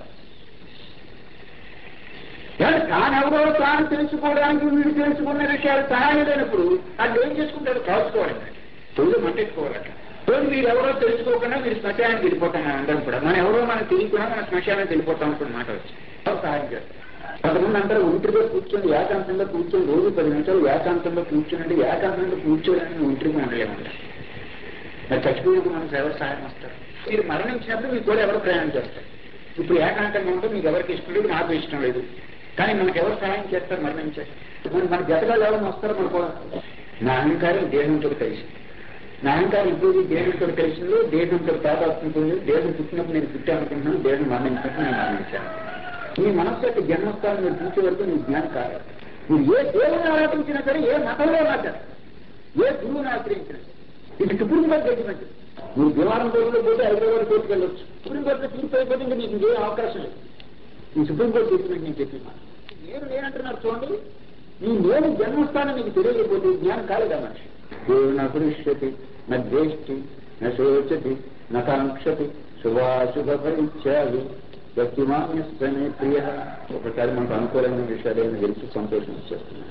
Speaker 1: కానీ తానెవరో తాను తెలుసుకోవడానికి వీడు తెలుసుకున్న విషయాలు తానే లేనప్పుడు అది ఏం చేసుకుంటాడు కాల్చుకోవాలండి తొలి మంటెట్టుకోవాలట తోడు మీరు ఎవరో తెలుసుకోకుండా మీరు శ్మశానానికి వెళ్ళిపోతాం మనం అందరం కూడా మనం ఎవరో మనకు తెలియకుండా మన శ్మశానానికి వెళ్ళిపోతాం అనుకున్న మాట వచ్చి ఎవరు సహాయం చేస్తారు కొంతమంది అందరూ ఒంటరిగా కూర్చొని ఏకాంతంగా కూర్చొని రోజు పది నిమిషాలు ఏకాంతంగా కూర్చొని ఏకాంతంగా కూర్చోడానికి ఒంటరిగా ఉండలేమంట మరి చచ్చిపోయినప్పుడు మనకు ఎవరు సహాయం వస్తారు మీరు మరణించినప్పుడు మీకు కూడా ఎవరు ప్రయాణం చేస్తారు ఇప్పుడు ఏకాంతంగా ఉంటే మీకు ఎవరికి ఇష్టం లేదు నాకు ఇష్టం లేదు కానీ మనకు ఎవరు సహాయం చేస్తారు మరణించారు మరి మన జతగాలు ఎవరైనా వస్తారు మన కూడా నా అహంకారం దేహంతో కలిసి నా అహంకారం ఇప్పుడు దేహంతో కలిసిందో దేహంతో తాదాత్మకుంది దేహం పుట్టినప్పుడు నేను పుట్టానుకుంటున్నాను దేహం మరణించినప్పుడు నేను మరణించాను మీ మనస్సు యొక్క జన్మస్థానం మీరు చూసే వరకు నీ జ్ఞానం కాదు మీరు ఏ దేవుని ఆరాధించినా సరే ఏ మతంలో ఉన్నా సరే ఏ గురువుని ఆశ్రయించినా సరే ఇది సుప్రీంకోర్టు జడ్జిమెంట్ మీరు భీమవరం కోర్టులో పోతే హైదరాబాద్ కోర్టుకు వెళ్ళొచ్చు సుప్రీంకోర్టులో తీర్పు అయిపోతే ఇంకా మీకు ఇంకేం అవకాశం లేదు ఈ సుప్రీంకోర్టు చెప్పినట్టు నేను చెప్పిన మాట. నేను నేనంటున్నారు చూడండి ఈ నేను జన్మస్థానం మీకు తెలియకపోతే జ్ఞానం కాలేదా మనిషి దేవుడు నా పురుష్యతి నా ద్వేష్టి నా శోచతి నా కాంక్షతి శుభాశుభ పరిత్యాగి వ్యక్తిమాన్యస్తమే ప్రియ ఒకసారి మనకు అనుకూలమైన విషయాలు ఏమైనా తెలిసి సంతోషం వచ్చేస్తున్నాను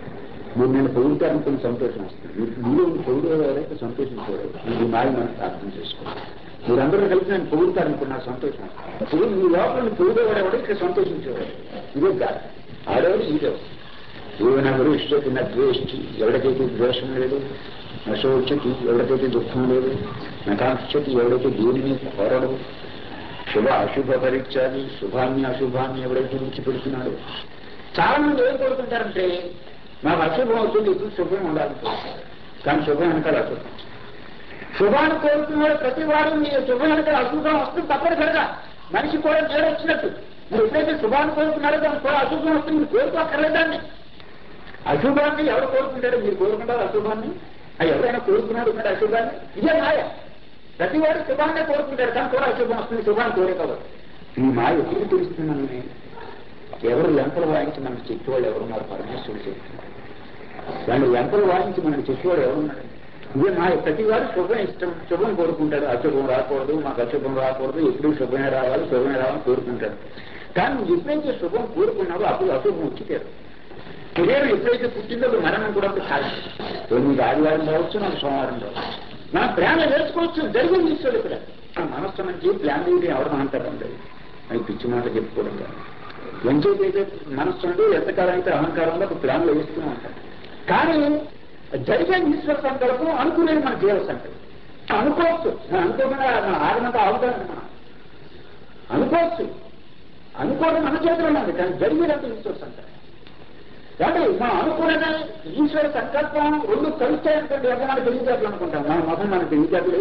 Speaker 1: మీరు నేను పొగుడుతారనుకుని సంతోషం వస్తుంది మీరు మీరు పొగుడు ఎవరైతే సంతోషించేవారు ఇది మాయ మనకు అర్థం చేసుకోవాలి మీరందరూ కలిసి నేను పొగుడుతారనుకున్న సంతోషం వస్తుంది ఇప్పుడు మీ లోపల పొగుడేవాడెవడో ఇక్కడ సంతోషించేవాడు ఇదే కాదు ఆడేవాడు ఇదేవాడు ఏమైనా గురు ఇష్టతి నా ద్వేష్టి ఎవరికైతే ద్వేషం లేదు నా శోచతి ఎవరికైతే దుఃఖం లేదు నా కాంక్షతి ఎవరైతే దేనిని కోరడు శుభ అశుభ పరీక్షాది శుభాన్ని అశుభాన్ని ఎవరైతే విడిచిపెడుతున్నాడో చాలా మంది ఏం కోరుకుంటారంటే నాకు అశుభం అవుతుంది ఇప్పుడు శుభం ఉండాలి కానీ శుభం వెనకాల అశుభం శుభాన్ని కోరుకున్నాడు ప్రతి వాడు మీ శుభం వెనకాల అశుభం వస్తుంది తప్పనిసరిగా మనిషి కూడా నేడు వచ్చినట్టు మీరు ఎప్పుడైతే శుభాన్ని కోరుకున్నారో దానికి కూడా అశుభం వస్తుంది మీరు కోరుకోక్కర్లేదాన్ని అశుభాన్ని ఎవరు కోరుకుంటారో మీరు కోరుకుంటారు అశుభాన్ని అది ఎవరైనా కోరుకున్నాడు ఉన్నాడు అశుభాన్ని ఇదే మాయ ప్రతి వాడు శుభాన్నే కోరుకుంటారు కానీ కూడా అశుభం వస్తుంది శుభాన్ని కోరుకోవాలి ఈ మాయ ఎప్పుడు తెలుస్తుందని ఎవరు లెంపలు వాయించి మనకు చెప్పేవాళ్ళు ఎవరున్నారు పరమేశ్వరుడు చెప్తున్నారు వాళ్ళు లెంపలు వాయించి మనకు చెప్పేవాడు ఎవరున్నారు ఇదే మా ప్రతి వాడు శుభం ఇష్టం శుభం కోరుకుంటాడు అశుభం రాకూడదు మాకు అశుభం రాకూడదు ఎప్పుడు శుభమే రావాలి శుభమే రావాలని కోరుకుంటాడు కానీ నువ్వు ఎప్పుడైతే శుభం కోరుకున్నావో అప్పుడు అశుభం వచ్చిపోయారు శరీరం ఎప్పుడైతే పుట్టిందో అప్పుడు మరణం కూడా అప్పుడు కాదు తొమ్మిది ఆదివారం రావచ్చు నాకు సోమవారం రావచ్చు మన ప్లాన్లు వేసుకోవచ్చు జరిగింది ఈశ్వరుడు ఇక్కడ మన మనస్సు నుంచి ప్లాన్ వేయడం ఎవరు అంటారండి అది పిచ్చి మాట చెప్పుకోవడం కాదు ఎంచేదైతే మనస్సు నుండి ఎంతకాలం అయితే అహంకారంలో ఒక ప్లాన్లు వేస్తూనే ఉంటాం కానీ జరిగే ఈశ్వర సంకల్పం అనుకునేది మన జీవ సంకల్పం అనుకోవచ్చు మనం అనుకోకుండా మన ఆగమంతా అవుతాను మనం అనుకోవచ్చు అనుకోవడం మన చేతిలో ఉన్నది కానీ జరిగేదంతా ఈశ్వర సంకల్పం కాబట్టి మనం అనుకున్నది ఈశ్వర సంకల్పం రెండు కలుస్తాయనుకోండి ఎంత మనకు తెలియజేయాలి అనుకుంటాం మన మొహం మనకు తెలియజేతలే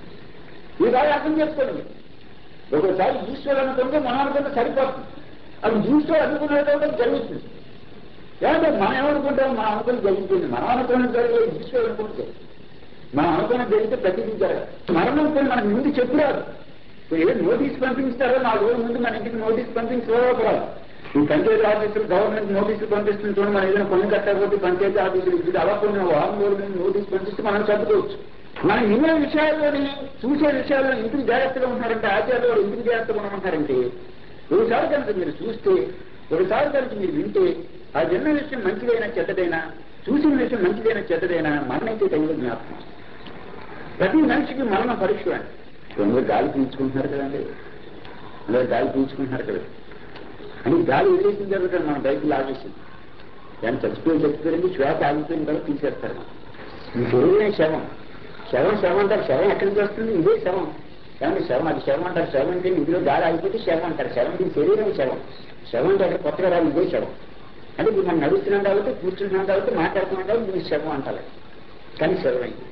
Speaker 1: ఈ బాగా అర్థం చేసుకోండి ఒకసారి ఈశ్వరు అనుకుంటే మనం అనుకుంటే సరిపోతుంది అది ఈశ్వరు అనుకున్నది జరుగుతుంది ఏమంటే మనం ఏమనుకుంటాం మనం అనుకుని జరుగుతుంది మనం అనుకున్న జరిగే ఈశ్వరు అనుకుంటే మనం అనుకున్న జరిగితే ప్రతిదీ జరగదు మరణం పోయి మనకు ముందు చెప్పురాదు ఏ నోటీస్ పంపిస్తారో నాలుగు రోజుల ముందు మన ఇంటికి నోటీస్ పంపించరాదు ఈ పంచాయతీ ఆఫీసులు గవర్నమెంట్ నోటీసులు పంపిస్తుంది చూడండి మనం ఏదైనా పన్ను కట్టకపోతే పంచాయతీ ఆఫీసులు ఇది అలా కొన్ని వారం రోజుల ముందు నోటీస్ పంపిస్తే మనం చదువుకోవచ్చు మనం వినే విషయాల్లోని చూసే విషయాల్లో ఇంటికి జాగ్రత్తగా ఉంటారంటే ఆచార్యులు వారు ఇంటికి జాగ్రత్తగా ఉండమంటారంటే ఒకసారి కనుక మీరు చూస్తే ఒకసారి కనుక మీరు వింటే ఆ విన్న విషయం మంచిదైనా చెడ్డదైనా చూసిన విషయం మంచిదైనా చెడ్డదైనా మరణైతే తగిన జ్ఞాపకం ప్రతి మనిషికి మరణ పరీక్ష అండి కొందరు గాలి పీల్చుకుంటున్నారు కదండి అందరూ గాలి పీల్చుకుంటున్నారు కదా అని గాలి వదిలేసిన తర్వాత మన బయటకు లాగేసింది దాన్ని చచ్చిపోయి చచ్చిపోయింది శ్వాస ఆగిపోయిన తర్వాత తీసేస్తారు మనం ఈ శరీరమే శవం శవం శవం అంటారు శవం ఎక్కడి నుంచి వస్తుంది ఇదే శవం ఏమంటే శవం అది శవం అంటారు శవం అంటే ఇందులో గాలి ఆగిపోతే శవం అంటారు శవం ఇది శరీరం శవం శవం అంటే అక్కడ కొత్తగా రాదు ఇదే శవం అంటే ఇప్పుడు మనం నడుస్తున్నాం కాబట్టి కూర్చుంటున్నాం కాబట్టి మాట్లాడుతున్నాం కాబట్టి దీన్ని శవం అంటారు కానీ శవం అయింది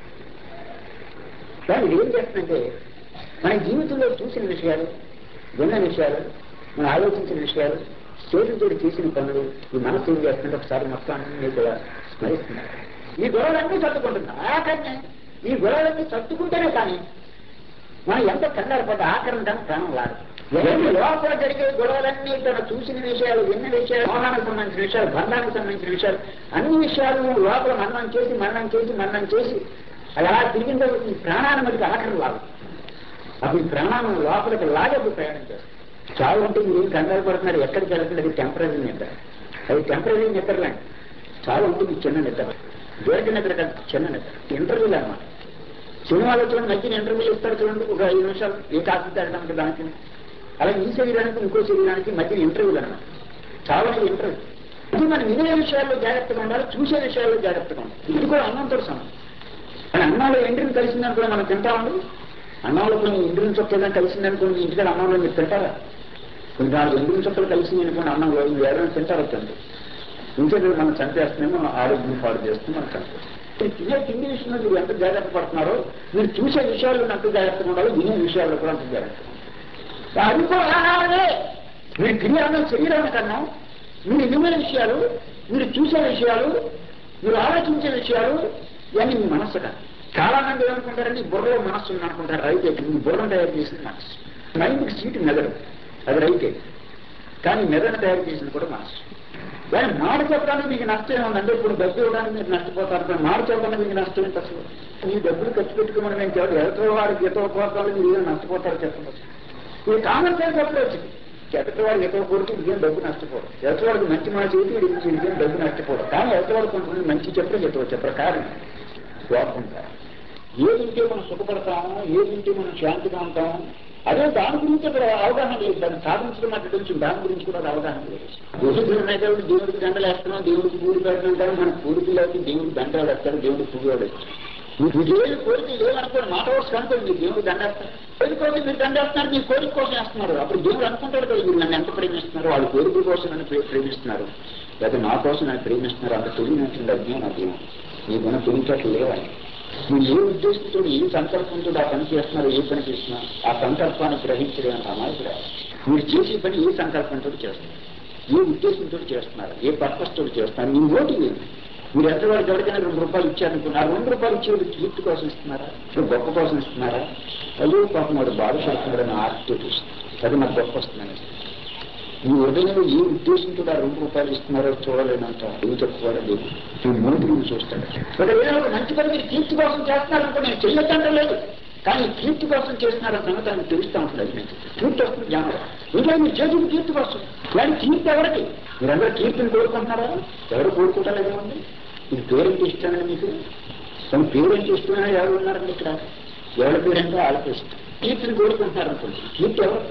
Speaker 1: కానీ ఇది ఏం చేస్తుందంటే మన జీవితంలో చూసిన విషయాలు విన్న విషయాలు మనం ఆలోచించిన విషయాలు చేతులతో చేసిన పనులు ఈ మనసు ఏం చేస్తుంటే ఒకసారి మొత్తం అన్ని కూడా స్మరిస్తున్నారు ఈ గొడవలన్నీ సర్దుకుంటున్నాం ఆఖరిని ఈ గొడవలన్నీ సర్దుకుంటేనే కానీ మనం ఎంత కంగారు పడ్డ ఆఖరణ దానికి ప్రాణం లాడు ఎన్ని లోపల జరిగే గొడవలన్నీ తన చూసిన విషయాలు విన్న విషయాలు మోహానికి సంబంధించిన విషయాలు బంధానికి సంబంధించిన విషయాలు అన్ని విషయాలు లోపల మరణం చేసి మరణం చేసి మరణం చేసి అది అలా తిరిగిన తర్వాత ఈ ప్రాణాన్ని మనకి ఆఖరి లాగు అప్పుడు ఈ ప్రాణాన్ని లోపలికి లాగప్పుడు ప్రయాణం చేస్తాం చావు అంటే మీరు కంగారు పడుతున్నారు ఎక్కడికి వెళ్ళకండి అది టెంపరీ నిద్ర అది టెంపరీ నిద్రలాంటి చావు అంటే మీకు చిన్న నిద్ర దీర్ఘ నిద్ర కాదు చిన్న నిద్ర ఇంటర్వ్యూలు అనమాట సినిమాలో చూడండి నచ్చిన ఇంటర్వ్యూలు ఇస్తారు చూడండి ఒక ఐదు నిమిషాలు ఏ కాఫీ తాగడానికి దానికి అలాగే ఈ శరీరానికి ఇంకో శరీరానికి మధ్య ఇంటర్వ్యూలు అనమాట చాలా ఇంటర్వ్యూ ఇది మనం వినే విషయాల్లో జాగ్రత్తగా ఉండాలి చూసే విషయాల్లో జాగ్రత్తగా ఉండాలి ఇది కూడా అన్నంతో సమానం కానీ అన్నంలో ఎండ్రిని కలిసిందని కూడా మనం తింటామండి అన్నంలో కొన్ని ఇంద్రిని చొక్కగా కలిసిందనుకోండి ఇంటికాడ అన్నంలో మీరు తింటారా కొన్ని నాలుగు ఇంద్రిని చొక్కలు కలిసింది అనుకోండి అన్నంలో ఎవరైనా తింటారో తింటారు ఇంకేదో మనం చంపేస్తున్నామో మన ఆరోగ్యం పాడు చేస్తాం మనం చంపేస్తాం మీరు తినే తిండి విషయంలో మీరు ఎంత జాగ్రత్త పడుతున్నారో మీరు చూసే విషయాల్లో ఎంత జాగ్రత్తగా ఉండాలో వినే విషయాల్లో కూడా అంత జాగ్రత్త అది కూడా ఆహారమే మీరు తినే అన్నం శరీరాన్ని కన్నా మీరు వినే విషయాలు మీరు చూసే విషయాలు మీరు ఆలోచించే విషయాలు ఇవన్నీ మీ మనస్సు కాదు చాలా మంది ఏమనుకుంటారంటే ఈ బుర్రలో మనస్సు ఉంది అనుకుంటారు రైతే ఈ బుర్రను తయారు చేసింది మనస్సు మైండ్కి సీటు మెదడు అది రైతే కానీ మెదడు తయారు చేసింది కూడా మనసు కానీ మాట చెప్పడానికి మీకు నష్టం ఏముందంటే ఇప్పుడు డబ్బు ఇవ్వడానికి మీరు నష్టపోతారు కానీ మాట చెప్పడానికి మీకు నష్టం ఏంటి అసలు మీ డబ్బులు ఖర్చు పెట్టుకోమని నేను చెప్పాడు ఎదుటి వారికి ఇతర కోసాలు మీరు ఏం నష్టపోతారో చెప్పండి ఇది కామన్ సెన్స్ అప్రోచ్ ఎదుటి వాడికి ఇతర కోరిక ఇదేం డబ్బు నష్టపోవడం ఎదుటి వాడికి మంచి మాట చేసి వీడికి ఇదేం డబ్బు నష్టపోవడం కానీ ఎదుటి వాడు కొంతమంది మంచి చెప్పడం చెప్పవచ్చు చెప్పరు కారణం లోపం కారణం ఏదింటే మనం సుఖపడతామో ఏదింటే మనం శాంతిగా ఉంటామో అదే దాని గురించి అక్కడ అవగాహన లేదు దాన్ని సాధించడం అంటే కొంచెం దాని గురించి కూడా అవగాహన లేదు దేవుడు దేవుడికి దండలు వేస్తున్నాం దేవుడికి పూడి పెడుతున్నాం కానీ మన పూడికి దేవుడికి దండలు వేస్తాడు దేవుడికి పువ్వు వేస్తాడు మీకు ఏది కోరిక లేదనుకోండి మాట వరుస అనుకోండి మీరు దేవుడు దండేస్తారు కోరిక కోసం మీరు దండేస్తున్నారు మీ కోరిక కోసం వేస్తున్నారు అప్పుడు దేవుడు అనుకుంటాడు కదా మీరు నన్ను ఎంత ప్రేమిస్తున్నారు వాళ్ళు కోరిక కోసం నన్ను ప్రే- ప్రేమిస్తున్నారు లేదా నా కోసం నన్ను ప్రేమిస్తున్నారు అంత తెలియనట్టుంది అజ్ఞానం అది మీ గుణ తెలియటట్లు లేవని మీరు ఏ ఉద్దేశంతో ఏ సంకల్పంతో ఆ పని చేస్తున్నారు ఏ పని చేస్తున్నారు ఆ సంకల్పాన్ని గ్రహించడానికి అమాయకుడు మీరు చేసే పని ఏ సంకల్పంతో చేస్తున్నారు ఏ ఉద్దేశంతో చేస్తున్నారు ఏ పర్పస్ తోటి చేస్తున్నారు మీ ఓటు ఏంటి మీరు ఎంతవరకు ఎవరికైనా రెండు రూపాయలు ఇచ్చారనుకున్నారు రెండు రూపాయలు ఇచ్చేది కీర్తి కోసం ఇస్తున్నారా ఇప్పుడు గొప్ప కోసం ఇస్తున్నారా అయ్యో పాపం వాడు బాధపడుతున్నాడని ఆర్టితో ఇస్తున్నారు అది నాకు గొప్ప వస్తుందని మీ ఉదయం ఏ ఉద్దేశంతో ఆ రెండు రూపాయలు ఇస్తున్నారో చూడలేనంత ఏం చెప్పుకోవాలి మీ మూడు మీరు చూస్తాడు ఒక ఏదో ఒక మంచి పని మీరు కీర్తి కోసం చేస్తున్నారనుకో నేను చెయ్యొద్దంటే లేదు కానీ కీర్తి కోసం చేస్తున్నారన్న సంగతి ఆయన తెలుస్తూ ఉంటుంది అది మీకు కీర్తి వస్తుంది జ్ఞానం ఇంకా మీరు చేసేది కీర్తి కోసం కానీ కీర్తి ఎవరికి మీరందరూ కీర్తిని కోరుకుంటున్నారా ఎవరు కోరుకుంటారేమోండి ఇది పేరెంట్ ఇష్టమని మీకు కానీ పేరెంట్ ఇష్టమైన ఎవరు ఉన్నారండి ఇక్కడ ఎవరి పేరంటే వాళ్ళకి ఇష్టం కీర్తిని కోరుకుంటున్నారు అనుకోండి కీర్తి ఎవరు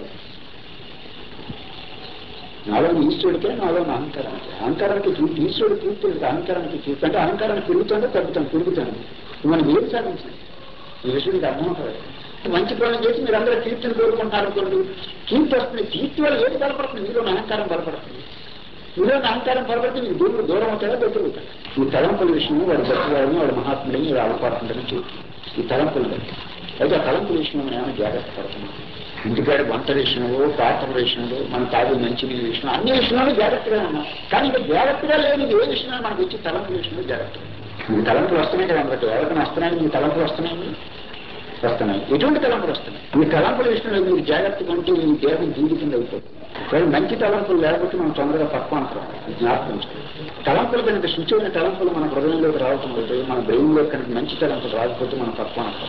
Speaker 1: నాలో ఈశ్వరుడికే నాలో అహంకారానికి అహంకారానికి కీర్తి ఈశ్వరుడు కీర్తి లేదు, అహంకారానికి కీర్తి అంటే అహంకారానికి పెరుగుతుందో తగ్గుతాం పెరుగుతాను మనం ఏం సాధించాలి ఈ విషయం మీకు అర్థమవుతుంది మంచి పనులు చేసి మీరు అందరూ కీర్తిని కోరుకుంటారు అనుకోండి కీర్తి వస్తుంది కీర్తి వల్ల ఏది బలపడుతుంది మీలో అహంకారం బలపడుతుంది మీలో అహంకారం బలపడితే మీకు దేవుడు దూరం అవుతాడా దగ్గర అవుతాడు ఈ తలంపుల విషయంలో వాడు భక్తివాడిని వాడు మహాత్ముడిని వాడు ఆలపాడుతుందని చెప్పి ఈ తలంపులు బట్టి అయితే ఆ తలంపుల విషయంలో మనం ఏమైనా జాగ్రత్త పడుతున్నాం ఇంటికాడ వంట విషయంలో పాత్ర విషయంలో మన తాగే మంచి నీళ్ళ విషయంలో అన్ని విషయంలో జాగ్రత్తగా ఉన్నాం కానీ ఇంకా జాగ్రత్తగా లేనిది ఏ విషయంలో మనకు వచ్చి తలంపుల విషయంలో జాగ్రత్త మీ తలంపులు వస్తున్నాయి కదా అందరికీ ఎవరికైనా వస్తున్నాయి మీ తలంపులు వస్తున్నాయి వస్తున్నాయి ఎటువంటి తలంపులు వస్తున్నాయి మీ తలంపుల విషయంలో మీరు జాగ్రత్తగా ఉంటే మీ దేహం దూది కింద అయిపోతుంది కానీ మంచి తలంపులు లేకపోతే మనం తొందరగా తక్కువ అంటాం జ్ఞాపకం ఉంచుకోవాలి. తలంపులు కనుక శుచైన తలంపులు మన హృదయంలోకి రావటం అయితే మన బ్రెయిన్లో కనుక మంచి తలంపులు రాకపోతే మనం తక్కువ అంటాం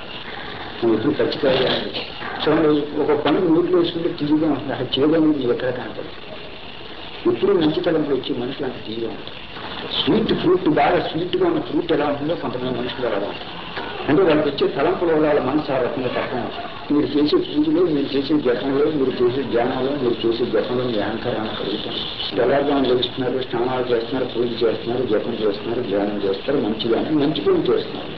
Speaker 1: నువ్వు ఎప్పుడు ఖచ్చితంగా చూడండి ఒక పని నోట్లో వేసుకుంటే తీయగా ఉంటుంది అక్కడ చేయడం మీకు ఎక్కడ కనపడదు ఎప్పుడు మంచి తలంపులు వచ్చి మనుషులు అంత తీయగా ఉంటారు స్వీట్ ఫ్రూట్ బాగా స్వీట్గా ఉన్న ఫ్రూట్ ఎలా ఉంటుందో కొంతమంది మనుషులు అలా ఉంటారు అంటే వాళ్ళకి వచ్చే తలంపుల వల్ల వాళ్ళ మనసు ఆ రకంగా తక్కువ మీరు చేసే పూజలో మీరు చేసే జపంలో మీరు చేసే ధ్యానంలో మీరు చేసే జపంలో మీ అహంకారాన్ని కలుగుతారు తెల్లారుజాము చేస్తున్నారు స్నానాలు చేస్తున్నారు పూజ చేస్తున్నారు జపం చేస్తున్నారు ధ్యానం చేస్తారు మంచిగానే మంచి పని చేస్తున్నారు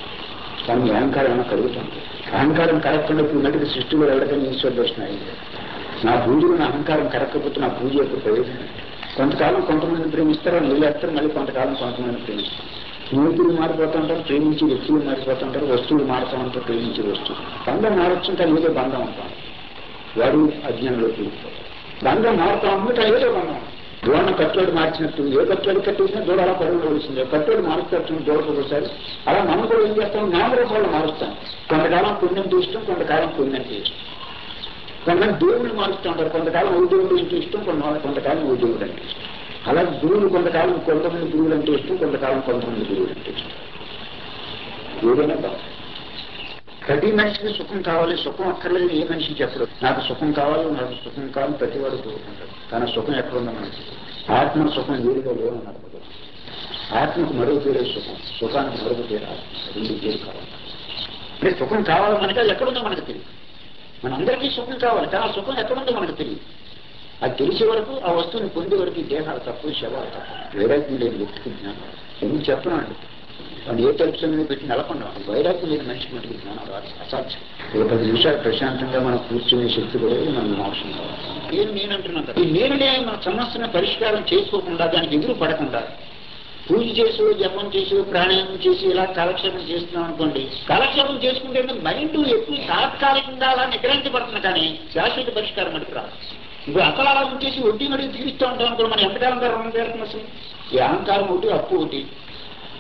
Speaker 1: కానీ మీ అహంకారం ఏమైనా కలుగుతుంది అహంకారం కరగకుండా ఉన్నట్టుగా సృష్టిలో ఎవరికైనా ఈశ్వర దర్శనం అయింది నా పూజలో నా అహంకారం కరగకపోతే నా పూజ యొక్క ప్రయోజనం ఏంటి? కొంతకాలం కొంతమంది ప్రేమిస్తారు వాళ్ళు వదిలేస్తారు మళ్ళీ కొంతకాలం కొంతమంది ప్రేమిస్తారు స్నేహితులు మారిపోతుంటారు ప్రేమించి వ్యక్తులు మారిపోతుంటారు వస్తువులు మారుతూ ఉంటారు ప్రేమించే వస్తువులు బంధం మారచ్చు కానీ ఏదో బంధం ఉంటాం వాడు అజ్ఞానంలో కూలిపోతాడు బంధం మారుతా ఉంటుంది కానీ ఏదో బంధం దూరం కట్టోడు మార్చినట్టు ఏ కట్టోడు కట్టేసినా దూరం అలా పరుగువలసిందే కట్టోడు మారుస్తారు దూరం ఒకసారి అలా మనం కూడా ఏం చేస్తాం నామరూపాలు మారుస్తాం కొంతకాలం పుణ్యం ఇష్టం కొంతకాలం పుణ్యం ఇష్టం కొంతమంది దేవుళ్ళు మారుస్తూ ఉంటారు కొంతకాలం ఓ దేవుడు అంటే ఇష్టం కొంత కొంతకాలం ఓ దేవుడు అంటే ఇష్టం అలా గురువులు కొంతకాలం కొంతమంది గురువులు అంటే ఇష్టం కొంతకాలం కొంతమంది గురువులు అంటే ఇష్టం ఏదైనా బాగా ప్రతి మనిషికి సుఖం కావాలి సుఖం అక్కర్లేదు ఏ మనిషి చెప్పడు నాకు సుఖం కావాలి నాకు సుఖం కావాలి ప్రతి వాడు కోరుకుంటాడు కానీ సుఖం ఎక్కడుందో మనకి ఆత్మ సుఖం వేరుగా లేవన్నారు భగవంతుడు. ఆత్మకు మరో పేరే సుఖం సుఖానికి మరొక పేరు ఆత్మ రెండు పేరు కావాలి అంటే సుఖం కావాలి మనకి అది ఎక్కడుందో మనకు తెలియదు మనందరికీ సుఖం కావాలి కానీ ఆ సుఖం ఎక్కడుందో మనకు తెలియదు అది తెలిసే వరకు ఆ వస్తువుని పొందే వరకు ఈ దేహాలు తప్పు శవాలు తప్పు వైరాగ్యం లేని వ్యక్తికి జ్ఞానం రాదు. ఎందుకు చెప్పనండి వాడు ఏ టైప్స్ మీద పెట్టి నెలకొండా వైరాగ్యం లేని మనిషికి మటుకు జ్ఞానం రాదు అసాధ్యం ఒక పది నిమిషాలు ప్రశాంతంగా మనం కూర్చునే శక్తి కూడా మనం మోక్షం కావాలి నేను నేనంటున్నాను కదా. ఈ నేనునే మన సమస్యను పరిష్కారం చేసుకోకుండా దానికి ఎదురు పడకుండా పూజ చేసి జపం చేసి ప్రాణాయామం చేసి ఇలా కాలక్షేపం చేస్తున్నాం అనుకోండి కాలక్షేపం చేసుకుంటే మైండ్ ఎక్కువ తాత్కాలికంగా అలా నిగ్రహించబడుతుంది కానీ శాశ్వత పరిష్కారం మటుకు రాదు ఇప్పుడు అసలు అలా ఉంచేసి వడ్డీ మడికి తీరుస్తూ ఉంటాం అనుకో మనం ఎంతకాలం రుణం తీరుతుంది అసలు ఈ అహంకారం ఒకటి అప్పు ఒకటి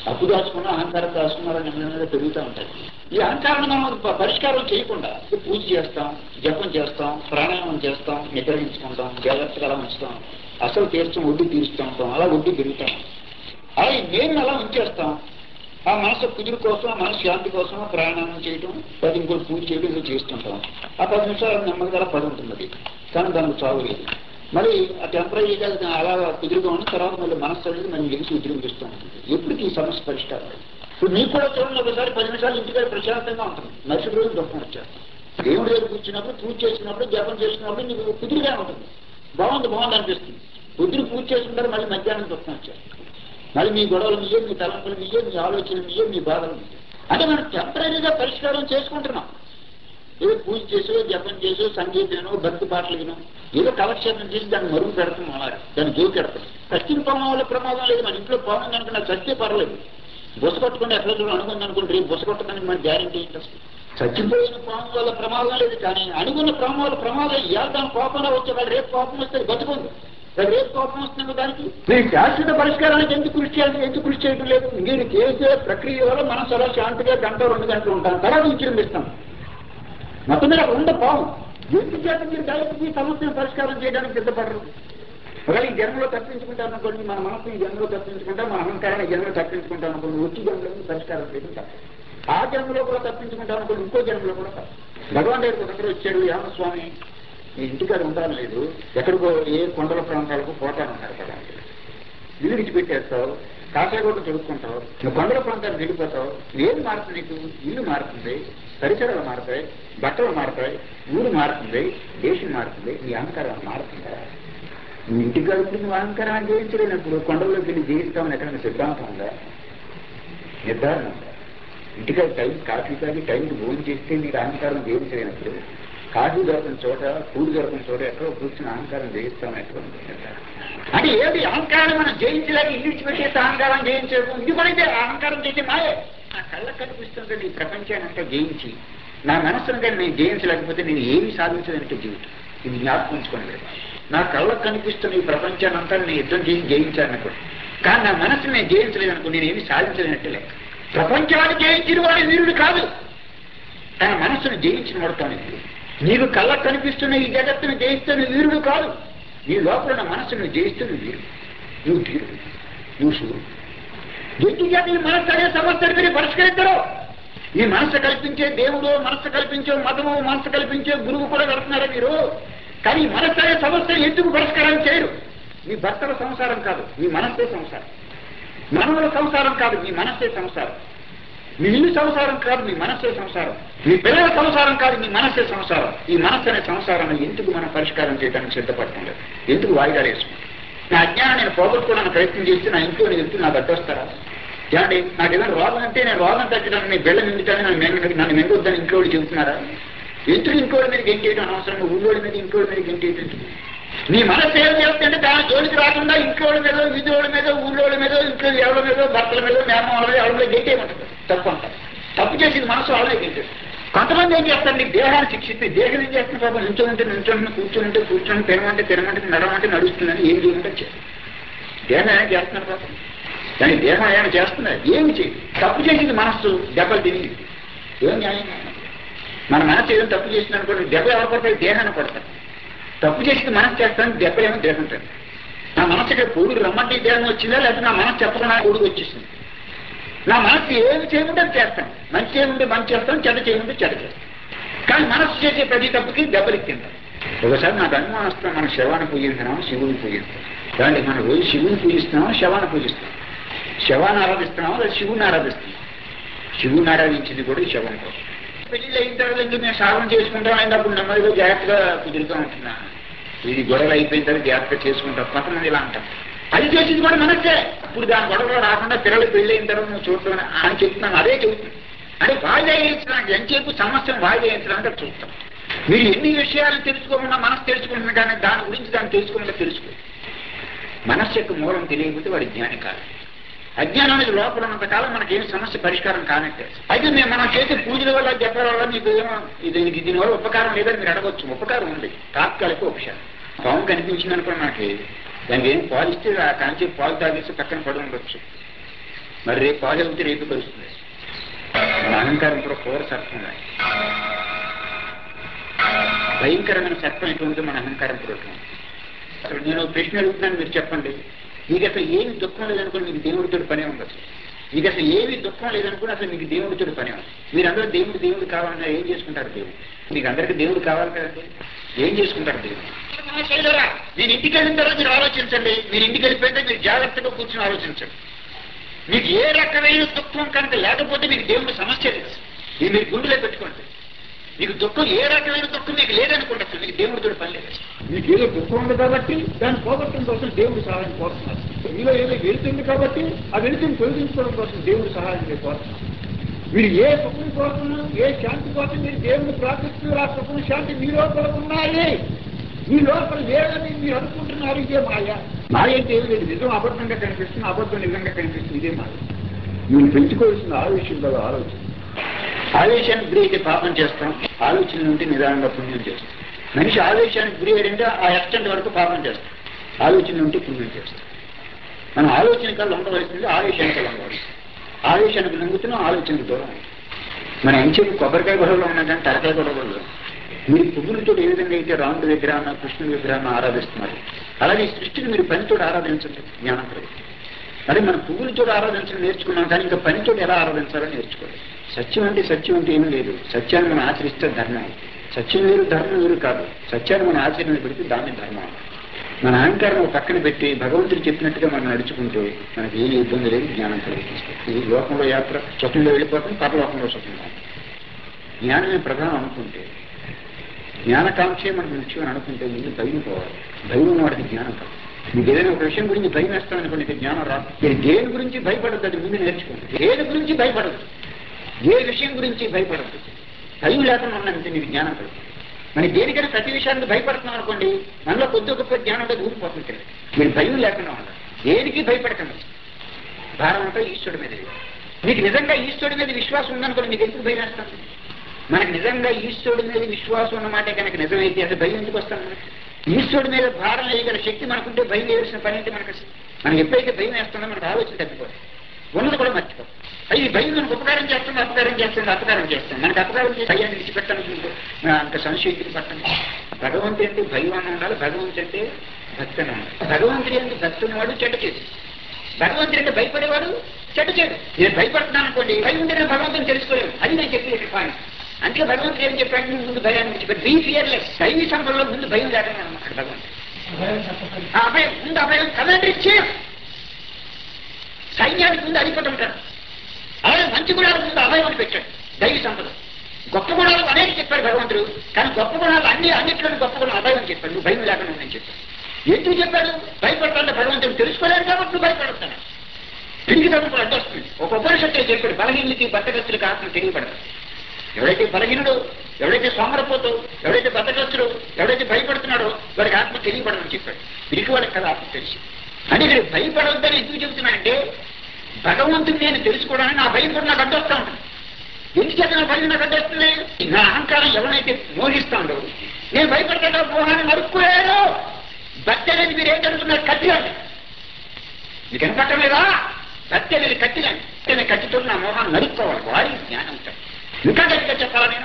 Speaker 1: అప్పు దాచుకున్న అహంకారం దాచుకున్నారో నెమ్మదిగా పెరుగుతూ ఉంటాయి ఈ అహంకారాన్ని మనం ప- పరిష్కారం చేయకుండా పూజ చేస్తాం జపం చేస్తాం ప్రాణాయామం చేస్తాం నిగ్రహించుకుంటాం జాగ్రత్తగా అలా ఉంచుతాం అసలు తీర్చడం వడ్డీ తీరుస్తూ ఉంటాం అలా వడ్డీ పెరుగుతాం అలా ఈ నేను అలా ఉంచేస్తాం ఆ మనసు కుదురు కోసం ఆ మనసు శాంతి కోసం ప్రాణాయామం చేయడం పది ఇంకోటి పూజ చేయడం ఏదో చేస్తుంటాం ఆ పది నిమిషాలు నెమ్మదిగా అలా పడి ఉంటుంది అది కానీ దానికి చావు లేదు మరి ఆ టెంపరీగా అలా కుదురుగా ఉన్న తర్వాత మళ్ళీ మనసు అనేది మనం గెలిచి ఉద్యోగిస్తూ ఉంటుంది ఎప్పటికీ ఈ సమస్య పరిష్కారం లేదు. ఇప్పుడు మీకు కూడా చూడండి ఒకసారి పది నిమిషాలు ఇంటికి ప్రశాంతంగా ఉంటుంది మరుసటి రోజు దుఃఖం వచ్చేస్తుంది దేవుడి దగ్గర కూర్చున్నప్పుడు పూజ చేసినప్పుడు జపం చేసినప్పుడు నీకు కుదురుగా ఉంటుంది బాగుంది బాగుంది అనిపిస్తుంది కుదిరి పూజ చేసుకుంటారు మళ్ళీ మధ్యాహ్నం దుఃఖం వచ్చేస్తుంది మళ్ళీ మీ గొడవలు మీయే మీ తలంపులు మీయే మీ ఆలోచనలు మీయే మీ బాధలు మీయే అంటే మనం టెంపరీగా పరిష్కారం చేసుకుంటున్నాం ఏదో పూజ చేసో జపం చేసో సంగీతనో భక్తి పాటలు వినో ఏదో కాలక్షేపం చేసి దాన్ని మరుగు పెడతాం అన్నారు దాన్ని జోకి పెడతాం సత్యం పోవడం వల్ల ప్రమాదం లేదు మన ఇంట్లో పోవడం కనుక నాకు సత్య పర్లేదు బుస కొట్టుకుని ఎక్కడ చూడ అనుకుంది అనుకుంటే రేపు బుస కొట్టడానికి మన గ్యారంటీ ఏంటి అసలు చచ్చిపోయిన పాము వల్ల ప్రమాదం లేదు కానీ అనుకున్న పాము వల్ల ప్రమాదం ఇవాళ దాని కోపంలో వచ్చేవాడు రేపు కోపం వస్తే బతుకుంది మరి రేపు కోపం వస్తుంది దానికి మీరు శాశ్వత పరిష్కారానికి ఎందుకు కృషి చేయాలి ఎందుకు కృషి చేయడం లేదు మీరు చేసే ప్రక్రియ వల్ల మనం చాలా శాంతిగా గంట రెండు గంటలు ఉంటాం తర్వాత విజృంభిస్తాం మొత్తం మీద అక్కడ ఉండే పాము ఎందుకు చేత మీరు డైరెక్ట్ ఈ సమస్యను పరిష్కారం చేయడానికి సిద్ధపడరు ఒకవేళ ఈ జన్మలో తప్పించుకుంటాను అనుకోండి మన మనసు ఈ జన్మలో తప్పించుకుంటాం మన అహంకారాన్ని ఈ జన్మలో తప్పించుకుంటాం అనుకోండి వచ్చి జన్మలో పరిష్కారం చేయడం తప్ప ఆ జన్మలో కూడా తప్పించుకుంటాం అనుకోండి ఇంకో జన్మలో కూడా తప్ప భగవాన్ దగ్గర ఒకరు వచ్చాడు యామస్వామి ఈ ఇంటికాడ ఉండాలి లేదు ఎక్కడికో ఏ కొండల ప్రాంతాలకు పోతానన్నారు కదా ఇల్లు విడిచిపెట్టేస్తావు కాసాగోట చదువుకుంటావు నువ్వు కొండల ప్రాంతానికి వెళ్ళిపోతావు ఏం మారుతుంది నీకు ఇల్లు మారుతుంది పరిసరాలు మారుతాయి బట్టలు మారుతాయి ఊరు మారుతుంది దేశం మారుతుంది నీ అహంకారం మారుతుందా నువ్వు ఇంటికి గడుపుతూ నువ్వు అహంకారాన్ని జయించలేనప్పుడు కొండల్లోకి వెళ్ళి జయిస్తామని ఎక్కడైనా సిద్ధాంతం ఉందా నిర్ధారణ ఉందా ఇంటికి టైం కాఫీ తాగి టైంకి భోజనం చేస్తే నీకు అహంకారం జయించలేనప్పుడు కాఫీ దొరకని చోట పూలు దొరకని చోట ఎక్కడో కూర్చుని అహంకారం జయిస్తాం ఎక్కడ ఉంది నిర్ధారణ అంటే ఏది అహంకారం మనం జయించలేక ఇల్లు విడిచిపెట్టేస్తే అహంకారం జయించలేదు ఇది కూడా ఇదే అహంకారం చేసే మాయే నా కళ్ళకు కనిపిస్తుంది ఈ ప్రపంచాన్ని అంతా జయించి నా మనస్సును కానీ నేను జయించలేకపోతే నేను ఏమి సాధించదంటే జీవితం ఇది జ్ఞాపకం ఉంచుకోండి నా కళ్ళకు కనిపిస్తున్న ఈ ప్రపంచాన్ని అంతా నేను యుద్ధం చేసి జయించాను అనుకో కానీ నా మనస్సును నేను జయించలేదు అనుకో నేను ఏమి సాధించలేనట్టు లెక్క ప్రపంచాన్ని జయించిన వాడు వీరుడు కాదు తన మనస్సును జయించిన వాడు తాను వీరుడు. నీకు కళ్ళకు కనిపిస్తున్న ఈ జగత్తును జయిస్తున్న వీరుడు కాదు నీ లోపల ఉన్న మనస్సును జయిస్తున్న వీరుడు నువ్వు వీరుడు నువ్వు సూర్యుడు ఎందుకు చేత ఈ మనస్సు అనే సమస్యను మీరు పరిష్కరిద్దరు ఈ మనస్సు కల్పించే దేవుడు మనస్సు కల్పించే మతము మనస్సు కల్పించే గురువు కూడా కడుతున్నారా మీరు కానీ ఈ మనస్సు అనే సమస్య ఎందుకు పరిష్కారం చేయరు మీ భర్తల సంసారం కాదు మీ మనస్సే సంసారం మనవుల సంసారం కాదు మీ మనస్సే సంసారం మీ ఇల్లు సంసారం కాదు మీ మనస్సే సంసారం మీ పిల్లల సంసారం కాదు మీ మనస్సే సంసారం ఈ మనస్సు అనే సంసారాన్ని ఎందుకు మనం పరిష్కారం చేయడానికి సిద్ధపడుతుంది ఎందుకు వాయిదాలు వేసుకుంటాం నా అజ్ఞానం నేను పోగొట్టుకోవడానికి ప్రయత్నం చేస్తే నా ఇంట్లో నేను వెళ్తే నాకు అడ్డొస్తారా ఏమండి నాకు ఏదైనా రోగం అంటే నేను రోగం తగ్గడానికి నీ బిళ్ళ నిండుతాను నన్ను మెంగ నన్ను మెంగొద్దని ఇంట్లో వాళ్ళు చెబుతున్నారా ఎందుకు ఇంకోటి మీద గెంటేయడం అనవసరం ఊళ్ళోడి మీద ఇంకోటి మీద గెంటేయడం ఎందుకు? నీ మనసు ఏం చేస్తుంటే దాని జోలికి రాకుండా ఇంకోళ్ళ మీద వీధోళ్ళ మీద ఊళ్ళోళ్ళ మీద ఇంట్లో ఎవరి మీద భర్తల మీద మేనమాల మీద ఎవరి మీద గెంటేయమంటుంది తప్పు అంటారు తప్పు చేసింది మనసు వాళ్ళే గెంటేది కొంతమంది ఏం చేస్తారు నీ దేహాన్ని శిక్షిస్తే దేహం ఏం చేస్తుంది పాపం నిల్చోనంటే నిల్చోని కూర్చోనంటే కూర్చొని తినమంటే తినమంటే నడమంటే నడుస్తుందని ఏం చేయమంటే చేస్తుంది దేహం ఏమైనా చేస్తున్నారు పాపం దాని దేహం ఏమైనా చేస్తుందా ఏమి చేయదు తప్పు చేసింది మనస్సు దెబ్బలు తిని ఏం న్యాయం మన మనసు ఏదో తప్పు చేసింది అనుకోండి దెబ్బ ఎవరు పడతాయి దేహాన్ని పడతాయి తప్పు చేసింది మనసు చేస్తాను దెబ్బలేమో దేహం ఉంటుంది నా మనసు ఇక్కడ పూడికి రమ్మంటే ఈ దేహం వచ్చిందా లేకపోతే నా మనసు చెప్పకుండా పూడికి వచ్చేసింది నా మనసు ఏమి చేయమంటే అది చేస్తాను మంచి చేయమంటే మంచి చేస్తాను చెడ్డ చేయమంటే చెడ్డ చేస్తాను కానీ మనసు చేసే ప్రతి తప్పుకి దెబ్బలు తింటాం ఒకసారి నాకు అనుమానం వస్తాం మనం శవాన్ని పూజిస్తున్నాం శివుని పూజిస్తాం దాంట్లో మనం రోజు శివుని పూజిస్తున్నాం శవాన్ని పూజిస్తాం శవాన్ని ఆరాధిస్తున్నాం లేదా శివుని ఆరాధిస్తున్నాం శివుని ఆరాధించింది కూడా ఈ శవం కోసం పెళ్లి అయిన తర్వాత ఎందుకు నేను సాధన చేసుకుంటాం అయినప్పుడు నెమ్మదిగా జాగ్రత్తగా కుదురుతూ ఉంటున్నాను ఇది గొడవలు అయిపోయిన తర్వాత జాగ్రత్తగా చేసుకుంటాం కొంతమంది ఇలా అంటాం అది చేసింది కూడా మనసే ఇప్పుడు దాని గొడవలు రాకుండా పిల్లలు పెళ్లి అయిన తర్వాత నువ్వు చూడటం అని చెప్తున్నాను అదే చెబుతున్నాను అంటే వాయిదా వేయించడానికి ఎంతసేపు సమస్యను వాయిదా వేయించడానికి చూస్తాం మీరు ఎన్ని విషయాలు తెలుసుకోకుండా మనసు తెలుసుకుంటున్నా కానీ దాని గురించి దాన్ని తెలుసుకోకుండా తెలుసుకో మనస్సు యొక్క మూలం తెలియకపోతే వాడి జ్ఞాని కాదు అజ్ఞానం అనేది లోపల ఉన్నంత కాలం మనకి ఏం సమస్య పరిష్కారం కానట్టే అయితే మేము మనం చేసే పూజల వల్ల జపాల వల్ల మీకు ఏమో ఇది ఇది దీనివల్ల ఉపకారం లేదని మీరు అడగచ్చు ఉపకారం ఉంది తాత్కాలిక ఉపచారం పాము కనిపించింది అనుకో మనకి దానికి ఏం పాలు ఇస్తే ఆ కాంచి పాలు తాగేసి పక్కన పడి ఉండొచ్చు మరి రేపు పాడవుతే రేపు కలుస్తుంది మన అహంకారం కూడా కోర సర్పం భయంకరమైన సర్పం ఎటువంటి మన అహంకారం కూడా ఎటువంటి. అసలు నేను ఒక ప్రశ్న అడుగుతున్నాను మీరు చెప్పండి మీకు అసలు ఏమి దుఃఖం లేదనుకుని మీకు దేవుడితో పనే ఉండదు మీకు అసలు ఏమి దుఃఖం లేదనుకుని అసలు మీకు దేవుడితో పనే ఉండదు మీరందరూ దేవుడు దేవుడు కావాలన్నా ఏం చేసుకుంటారు దేవుడు మీకు అందరికీ దేవుడు కావాలి కదండి ఏం చేసుకుంటారు దేవుడు చేయలేరా? నేను ఇంటికి వెళ్ళిన తర్వాత మీరు ఆలోచించండి మీరు ఇంటికి వెళ్ళిపోతే మీరు జాగ్రత్తగా కూర్చొని ఆలోచించండి మీకు ఏ రకమైన దుఃఖం కనుక లేకపోతే మీకు దేవుడు సమస్య లేదు ఇది మీరు గుండెలో పెట్టుకోండి మీకు దుఃఖం ఏ రకమైన దుఃఖం మీకు లేదనుకుంటే అసలు మీకు దేవుడితో పని లేదు మీకు ఏదో దుఃఖం ఉంది కాబట్టి దాన్ని పోగొట్టడం కోసం దేవుడు సహాయం కోరుతున్నారు మీలో ఏదో వెళ్తుంది కాబట్టి ఆ వెళ్తుంది తొలగించుకోవడం కోసం దేవుడు సహాయం మీరు కోరుతున్నారు మీరు ఏ సుఖం కోసం ఏ శాంతి కోసం మీరు దేవుడిని ప్రార్థిస్తున్నారు ఆ సుఖం శాంతి మీ లోపల ఉన్నాయి మీ లోపల లేదని మీరు అనుకుంటున్నారు ఇదే మాయ మాయ అంటే ఏమి లేదు నిజం అబద్ధంగా కనిపిస్తుంది అబద్ధం నిజంగా కనిపిస్తుంది ఇదే మాయ మీరు పెంచుకోవాల్సిన ఆవేశం కదా ఆలోచన ఆవేశానికి గురి అయితే పాపం చేస్తాం ఆలోచన నుండి నిదానంగా పుణ్యం చేస్తాం మనిషి ఆవేశానికి గురి అయ్యాడంటే ఆ ఎక్స్టెంట్ వరకు పాపం చేస్తాం ఆలోచన నుండి పుణ్యం చేస్తాం మనం ఆలోచనకి లొంగవలసింది ఆవేశానికి లొంగవలసింది ఆవేశానికి లొంగుతున్నాం ఆలోచనకు దూరం అవుతాం. మన ఎంచేపు కొబ్బరికాయ గొడవలో ఉన్నా కానీ తలకాయ గొడవలో మీరు పువ్వులతో ఏ విధంగా అయితే రాముడి విగ్రహాన్ని కృష్ణుడి విగ్రహాన్ని ఆరాధిస్తున్నారు అలాగే ఈ సృష్టిని మీరు పనితో ఆరాధించండి జ్ఞానం కలిగి అదే మనం పువ్వులతో ఆరాధించడం నేర్చుకున్నాం కానీ ఇంకా పనితో ఎలా ఆరాధించాలో నేర్చుకోవాలి సత్యం అంటే సత్యం అంటే ఏమీ లేదు సత్యాన్ని మనం ఆచరిస్తే ధర్మం సత్యం వేరు ధర్మం వేరు కాదు సత్యాన్ని మనం ఆచరణ పెడితే దాన్ని ధర్మం మన అహంకారం ఒక పక్కన పెట్టి భగవంతుడు చెప్పినట్టుగా మనం నడుచుకుంటే మనకి ఏమి ఇబ్బంది లేదు జ్ఞానం కలిగిస్తుంది ఈ లోకంలో యాత్ర స్వతంలో వెళ్ళిపోతుంది పరలోకంలో స్వతంగా జ్ఞానమే ప్రధానం అనుకుంటే జ్ఞానకాంక్షే మనకు ముఖ్యం అని అనుకుంటే ముందు భయం పోవాలి భయం వాడికి జ్ఞానం కాదు మీకు ఏదైనా ఒక విషయం గురించి భయం వేస్తామనుకోండి ఇక జ్ఞానం రాదు మీరు దేని గురించి భయపడద్దు అది ముందు నేర్చుకోండి దేని గురించి భయపడదు ఏ విషయం గురించి భయపడద్దు భయం లేకుండా ఉన్నంతే మీకు జ్ఞానం కలుగుతుంది మన దేనికైనా ప్రతి విషయానికి భయపడుతున్నాం అనుకోండి మనలో కొద్ది గొప్ప జ్ఞానం అనేది ఊరిపోతుంది మీరు భయం లేకుండా ఉండాలి దేనికి భయపడకండి భారం అంతా ఈశ్వరుడి మీద లేదు. మీకు నిజంగా ఈశ్వరుడి మీద విశ్వాసం ఉందనుకోండి మీకు ఎందుకు భయం వేస్తాను మనకు నిజంగా ఈశ్వరుడి మీద విశ్వాసం ఉన్నమాట కనుక నిజమైతే అసలు భయం ఎందుకు వస్తాను మనకి ఈశ్వరుడి మీద భారం వేయగల శక్తి మనకుంటే భయం వేయాల్సిన పని ఏంటి మనకు అసలు మనకి ఎప్పుడైతే భయం వేస్తుందో మనకు ఆలోచన తగ్గిపోతుంది ఉన్నది కూడా మర్చిపో అది భయం మనకు ఉపకారం చేస్తుంది అపకారం చేస్తుంది అపకారం చేస్తుంది మనకు అపకారం చేసి భయాన్ని విడిచిపెట్టడానికి అంత సంశక్తిని పట్టండి భగవంతుడు అంటే భయం అని ఉండాలి భగవంతుడు అంటే భక్తి అని ఉండాలి భగవంతుడు అంటే భక్తి ఉన్నవాడు చెడ్డ చేసి భగవంతుడు అంటే భయపడేవాడు చెడ్డ చేయడు నేను భయపడుతున్నాను అనుకోండి భయం ఉంటేనే భగవంతుని తెలుసుకోలేము అది నేను చెప్పేది పాయింట్ అందుకే భగవంతుడు ఏం చెప్పాడు నువ్వు ముందు భయాన్ని విడిచిపెట్టి బీ ఫియర్లెస్ దైవీ సంపదలో ముందు భయం లేకుండా అన్నమాట భగవంతుడు ఆ అభయం ముందు అభయం కమాండర్ చీఫ్ సైన్యానికి ముందు అధిపతి ఉంటాడు అలాగే మంచి గుణాల ముందు అభయం అని పెట్టాడు దైవ సంపద గొప్ప గుణాలు అనేక చెప్పాడు భగవంతుడు కానీ గొప్ప గుణాలు అన్ని అన్నింటిలో గొప్ప గుణం అభయం అని చెప్పాడు నువ్వు భయం లేకుండా నేను చెప్పాను ఎందుకు చెప్పాడు భయపడతాడు భగవంతుడు తెలుసుకోలేరు కాబట్టి నువ్వు భయపడతాను తిరిగి తగ్గుడు అడ్డొస్తుంది ఒక ఉపనిషత్తులు చెప్పాడు బలహీనకి బద్దగస్తులకు ఆత్మ తెలియబడదు ఎవడైతే బలహీనుడు ఎవడైతే సోమరపోతూ ఎవడైతే బద్దగస్తుడు ఎవడైతే భయపడుతున్నాడో వాడికి ఆత్మ తెలియబడదని చెప్పాడు తిరిగి వాళ్ళకి కదా ఆత్మ తెలిసి అంటే ఇక్కడ భయపడవద్దని ఎందుకు చెబుతున్నానంటే భగవంతుని నేను తెలుసుకోవడానికి నా భయం కూడా నాకు అడ్డొస్తా ఉంటుంది ఎందుచేత నా భయం నాకు అడ్డొస్తుంది నా అహంకారం ఎవరైతే మోహిస్తాడో నేను భయపడతాడో మోహాన్ని నరుక్కులేను భక్తి అనేది మీరు ఏం జరుగుతున్నారు కట్టిలండి మీకు వినపట్టం లేదా భక్తి అనేది కట్టిలండి నేను కట్టితో నా మోహాన్ని నరుక్కోవాలి వారి జ్ఞానం ఉంటుంది ఇంకా గట్టిగా చెప్పాలా నేను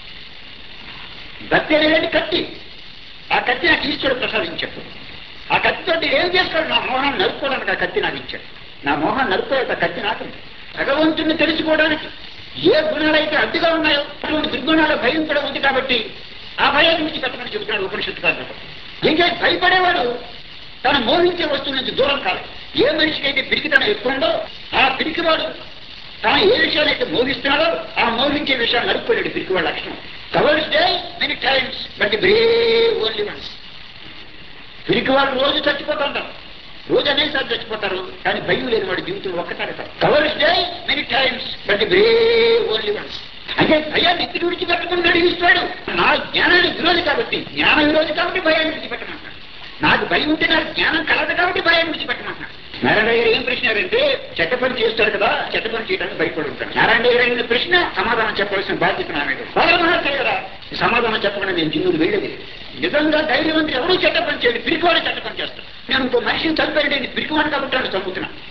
Speaker 1: భక్తి అనేది కత్తి ఆ కత్తి నాకు ఈశ్వరుడు ప్రసాదించాడు ఆ కత్తితో ఏం చేస్తాడు నా మోహాన్ని నరుక్కోవడానికి ఆ కత్తి నాకు ఇచ్చాడు నా మోహాన్ని నరుక్కోవడానికి ఆ కత్తి నాకు భగవంతుని తెలుసుకోవడానికి ఏ గుణాలైతే అడ్డుగా ఉన్నాయో అటువంటి దుర్గుణాల భయం కూడా ఉంది కాబట్టి ఆ భయాన్ని నుంచి పెట్టమని చెబుతున్నాడు ఉపనిషత్తు కారణం ఇంకా భయపడేవాడు తను మోహించే వస్తువు నుంచి దూరం కాదు ఏ మనిషికి అయితే పిరికితనం ఎక్కువ ఉందో ఆ పిరికివాడు తాను ఏ విషయాలైతే మోహిస్తున్నాడో ఆ మోహించే విషయాలు నడుపుకోలేడు పిరికివాడు లక్షణం cowards die many times but brave only once పిరికి వాళ్ళు రోజు చచ్చిపోతుంటారు రోజు అనేసారి చచ్చిపోతారు కానీ భయం లేని వాడి జీవితం ఒక్కసారి cowards die many times but brave only once అంటే భయాన్ని ఎత్తి విడిచిపెట్టకుండా నడిపిస్తాడు నా జ్ఞానానికి విరోధి కాబట్టి జ్ఞాన విరోధి కాబట్టి భయాన్ని విడిచిపెట్టమంటాడు నాకు భయం ఉంటే నాకు జ్ఞానం కలదు కాబట్టి భయాన్ని విడిచిపెట్టమంటాడు నారాయణ గారు ఏం ప్రశ్న అంటే చెడ్డ పని చేస్తాడు కదా చెడ్డ పని చేయడానికి భయపడుతాడు నారాయణ గారు అడిగిన ప్రశ్న సమాధానం చెప్పవలసిన బాధ్యత నా మీద బాగా మహాశయ కదా ఈ సమాధానం చెప్పకుండా నేను జిన్నుడు వెళ్ళేది నిజంగా ధైర్యవంతులు ఎవరూ చెడ్డ పని చేయడు పిరికివాడు చెడ్డ పని చేస్తాడు నేను ఇంకో మనిషిని చంపాడు నేను పిరికివాడు కాబట్టి వాడిని చంపుతున్నా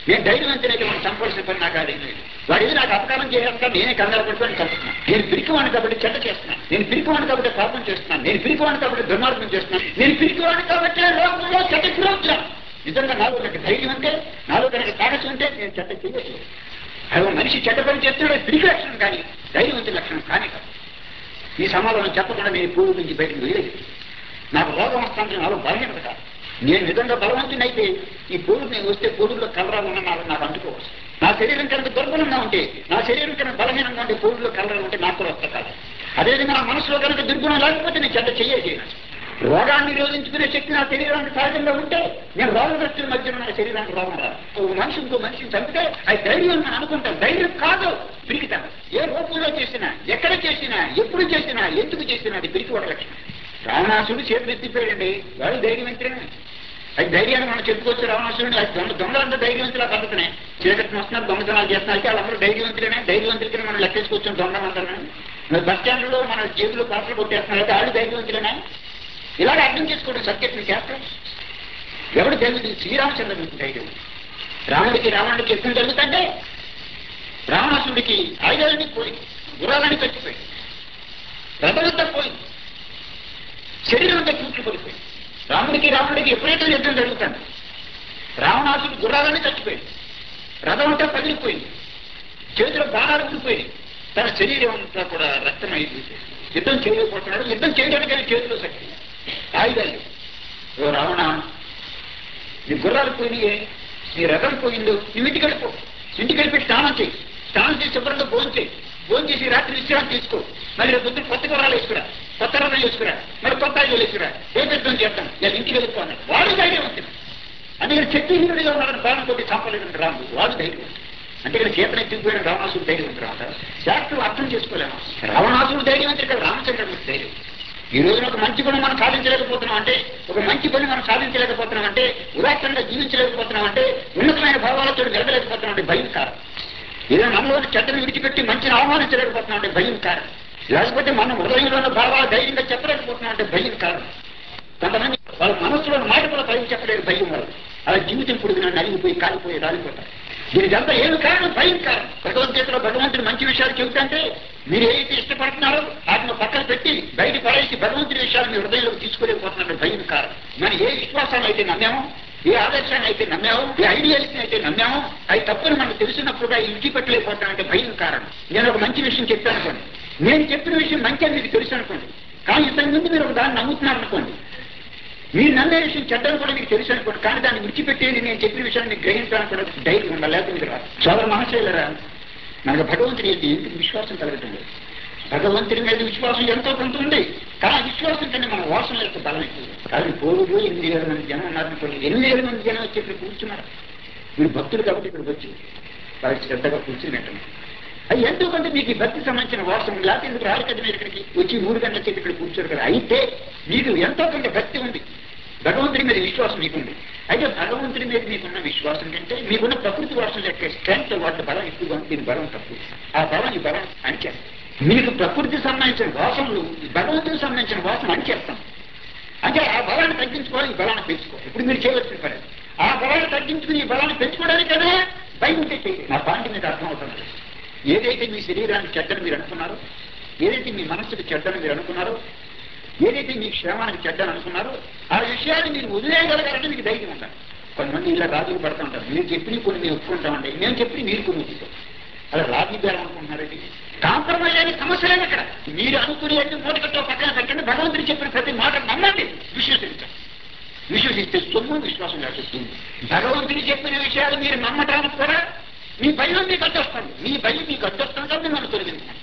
Speaker 1: నేను ధైర్యవంతులైతే మనం చంపాల్సిన పని నాకు అది వాడు ఏది నాకు అపకారం చేయాలంటే నేనే కంగారు పడుకొని చంపుతున్నాను నేను పిరికివాడిని కాబట్టి చెడ్డ చేస్తున్నాను నేను పిరికివాడిని కాబట్టి పాపం చేస్తున్నాను నేను పిరికివాడిని కాబట్టి దుర్మార్గం చేస్తున్నాను నేను పిరికివాడిని కాబట్టి లోకంలో చెడ్డ తిరుగుతున్నాను నిజంగా నాలో నాకు ధైర్యం ఉంటే నాలో కనుక సాహసం ఉంటే నేను చెడ్డ చేయవచ్చు అది మనిషి చెడ్డ పని చేస్తున్నాడు అది పిరికి లక్షణం కానీ ధైర్యవంతుల లక్షణం కానీ కాదు ఈ సమాధానం చెప్పకుండా నేను పూర్వం నుంచి బయటకు వెళ్ళేది నాకు రోగం వస్తాను నాలో బలహీనత కాదు నేను నిజంగా బలవంతుని అయితే ఈ పూలు నేను వస్తే పూలులో కలరాలు ఉన్న నాకు నాకు అంటుకోవచ్చు నా శరీరం కనుక దుర్బలంగా ఉంటే నా శరీరం కనుక బలహీనంగా ఉంటే పూలులో కలరాలు ఉంటే నాకు కూడా వస్తా కాదు అదేవిధంగా నా మనసులో కనుక దుర్గుణం లేకపోతే నేను చెడ్డ చెయ్యేది రోగాన్ని నిరోధించుకునే శక్తి నా శరీరానికి సహజంగా ఉంటే నేను రోగగ్రస్తుల మధ్యలో నా శరీరానికి రోగం రాదు ఒక మనిషి ఇంకో మనిషిని చంపితే అది ధైర్యం అని నేను అనుకుంటాను ధైర్యం కాదు పిరికితాను ఏ రూపంలో చేసినా ఎక్కడ చేసినా ఎప్పుడు చేసినా ఎందుకు చేసినా అది పిరికి ఒక లక్షణం రావణాసుడు చేతులు ఎత్తిపోయాడండి వాడు ధైర్యవంతుడే అది ధైర్యాన్ని మనం చెప్పుకోవచ్చు రావణాసురుడు అది దొంగ దొంగలంతా ధైర్యవంతులా పద్ధతినే చీకటిని వస్తున్నారు దొంగతనాలు చేస్తున్నారు అయితే వాళ్ళందరూ ధైర్యవంతులనే ధైర్యవంతులకి మనం లెక్కేసుకొచ్చాం దొంగలందరూ బస్ స్టాండ్లో మన జేబులో పాటలు కొట్టేస్తున్నారు అయితే వాళ్ళు ధైర్యవంతులనే ఇలాగ అర్థం చేసుకోండి సబ్జెక్ట్ని చేస్తాం ఎవడు ధైర్యం శ్రీరామచంద్రుడికి ధైర్యం రాముడికి రావణుడికి యుద్ధం జరుగుతుంటే రావణాసుడికి ఆయుధాలని పోయి గుర్రాలని చచ్చిపోయి రథమంతా పోయింది శరీరం అంతా కూర్చుపడిపోయింది రాముడికి రావణుడికి ఎప్పుడైతే యుద్ధం జరుగుతుంది రావణాసుడు గుర్రాలని చచ్చిపోయింది రథం అంతా పగిలిపోయింది చేతిలో బాణాలు ఊడిపోయింది తన శరీరం అంతా కూడా రక్తమైంది యుద్ధం చేయలేకపోతున్నాడు యుద్ధం చేయడానికి చేతిలో శక్తి ఆయుధాలు ఓ రావణ నీ గుర్రాలు పోయినాయే నీ రథం పోయిందో నువ్వు ఇంటికి వెళ్ళిపో ఇంటికి వెళ్ళిపోయి స్నానం చేయి స్నానం చేసి శుభ్రంగా భోజనం చేయి భోజనం చేసి రాత్రి విశ్రాంతి తీసుకో మళ్ళీ రేపు పొద్దున్న కొత్త గుర్రాలు వేసుకురా కొత్త రథం వేసుకురా మరి కొత్త ఆయుధాలు వేసుకురా ఏ పెద్దం చేద్దాం నేను ఇంటికి వెళ్ళిపోన్నాడు వాడు ధైర్యం ఉంటుంది అందుకని శక్తిహీనుడిగా ఉన్నాడని బాణం కొట్టి చంపలేదంటే రాము వాడు ధైర్యం అంటే ఇక్కడ చేతన ఎత్తిపోయిన రావణాసుడు ధైర్యవంతుడు అంటారు శాస్త్రం అర్థం చేసుకోలేము రావణాసుడు ధైర్యవంతుడు ఇక్కడ రామచంద్రుడు ధైర్యం ఈ రోజున ఒక మంచి గుణం మనం సాధించలేకపోతున్నాం అంటే ఒక మంచి పని మనం సాధించలేకపోతున్నాం అంటే ఉదాత్తంగా జీవించలేకపోతున్నాం అంటే ఉన్నతమైన భావాలతో నిలబలేకపోతున్నాం అంటే భయం కారణం ఏదో మనలోని చెడ్డను విడిచిపెట్టి మంచిని ఆహ్వానించలేకపోతున్నాం అంటే భయం కారణం లేకపోతే మన హృదయంలో ఉన్న భావాలు ధైర్యంగా చెప్పలేకపోతున్నాం అంటే భయం కారణం కొంతమంది వాళ్ళ మనసులో మాట కూడా పైకి చెప్పలేరు భయం వాళ్ళు అలా జీవితం పొడిగిన నలిగిపోయి కాలిపోయి రాలిపోతారు దీనికంతా ఏమి కారణం భయం కారణం భగవద్గీతలో భగవంతుడు మంచి విషయాలు చెబుతుంటే మీరు ఏదైతే ఇష్టపడుతున్నారో వాటిని పక్కన పెట్టి బయట పడేసి భగవంతుడి విషయాలు మీ హృదయంలోకి తీసుకోలేకపోతున్నట్టు భయం కారణం మనం ఏ విశ్వాసాన్ని అయితే నమ్మామో ఏ ఆదర్శాన్ని అయితే నమ్మామో ఏ ఐడియాలజీని అయితే నమ్మామో అవి తప్పుని మనకు తెలిసినప్పుడుగా ఇచ్చిపెట్టలేకపోతానంటే భయం కారణం నేను ఒక మంచి విషయం చెప్పాను అనుకోండి నేను చెప్పిన విషయం మంచి అని మీకు తెలుసు అనుకోండి కానీ ఇంతకు ముందు మీరు ఒక దాన్ని నమ్ముతున్నారు అనుకోండి మీరు నమ్మే విషయం చెడ్డని కూడా మీకు తెలుసు అనుకోండి కానీ దాన్ని విడిచిపెట్టి నేను చెప్పిన విషయాన్ని గ్రహించడానికి కూడా ధైర్యం ఉండాలి లేకపోతే మీకు రాదు సోదర మహాశైలరా మనకు భగవంతుని మీద ఎందుకు విశ్వాసం కలగటం లేదు భగవంతుని మీద విశ్వాసం ఎంతో కొంత ఉంది కానీ ఆ విశ్వాసం కన్నా మన వాసన యొక్క బలం ఎక్కువ కానీ పూర్వులు ఎనిమిది వేల మంది జనం ఉన్నారనుకోండి ఎనిమిది వేల మంది జనం వచ్చి ఇక్కడ కూర్చున్నారు వీరు భక్తులు కాబట్టి ఇక్కడికి వచ్చి వాళ్ళకి శ్రద్ధగా కూర్చున్నట్టు అది ఎంతో కొంత మీకు ఈ భక్తి సంబంధించిన వాసన లేకపోతే ఎందుకు రారు కదా మీరు ఇక్కడికి వచ్చి మూడు గంటల చెప్పి ఇక్కడ కూర్చోరు కదా అయితే మీకు ఎంతో కొంత భక్తి ఉంది భగవంతుడి మీద విశ్వాసం మీకుంది అయితే భగవంతుడి మీద మీకున్న విశ్వాసం కంటే మీకున్న ప్రకృతి వాసన యొక్క స్ట్రెంత్ వాటి బలం ఎక్కువగా ఉంది దీని బలం తక్కువ ఆ బలం ఈ బలం అణిచేస్తాం మీకు ప్రకృతి సంబంధించిన వాసనలు ఈ భగవంతుడికి సంబంధించిన వాసన అణిచేస్తాం అంటే ఆ బలాన్ని తగ్గించుకోవాలి ఈ బలాన్ని పెంచుకోవాలి ఇప్పుడు మీరు చేయవలసిన పని ఆ బలాన్ని తగ్గించుకుని ఈ బలాన్ని పెంచుకోవడానికి కదా భయం ఉంటే చేయండి నా పాయింట్ మీకు అర్థమవుతుంది ఏదైతే మీ శరీరానికి చెడ్డని మీరు అనుకున్నారో ఏదైతే మీ మనస్సుకి చెడ్డని మీరు అనుకున్నారో ఏదైతే మీ క్షేమానికి చెడ్డని అనుకున్నారో ఆ విషయాన్ని మీరు వదిలేయగలగాలంటే మీకు ధైర్యం ఉండాలి కొంతమంది ఇలా రాజులు పడుతూ ఉంటారు మీరు చెప్పిన కొన్ని మేము ఒప్పుకుంటామండి మేము చెప్పి మీరు కొన్ని ఒప్పుకుంటాం అలా రాజీ గారు అనుకుంటున్నారండి కాంప్రమైజ్ అనే సమస్య లేదు అక్కడ మీరు అనుకునే అన్ని మూటకతో పక్కన పెట్టండి భగవంతుడు చెప్పిన ప్రతి మాట నమ్మండి విశ్వసించండి విశ్వసిస్తే సొమ్ము విశ్వాసం లేకపోతుంది భగవంతుడు చెప్పిన విషయాలు మీరు నమ్మటానికి కూడా మీ భయం మీకు అడ్డొస్తుంది మీ భయం మీకు అడ్డొస్తుంది కాబట్టి మిమ్మల్ని తొలగించాలి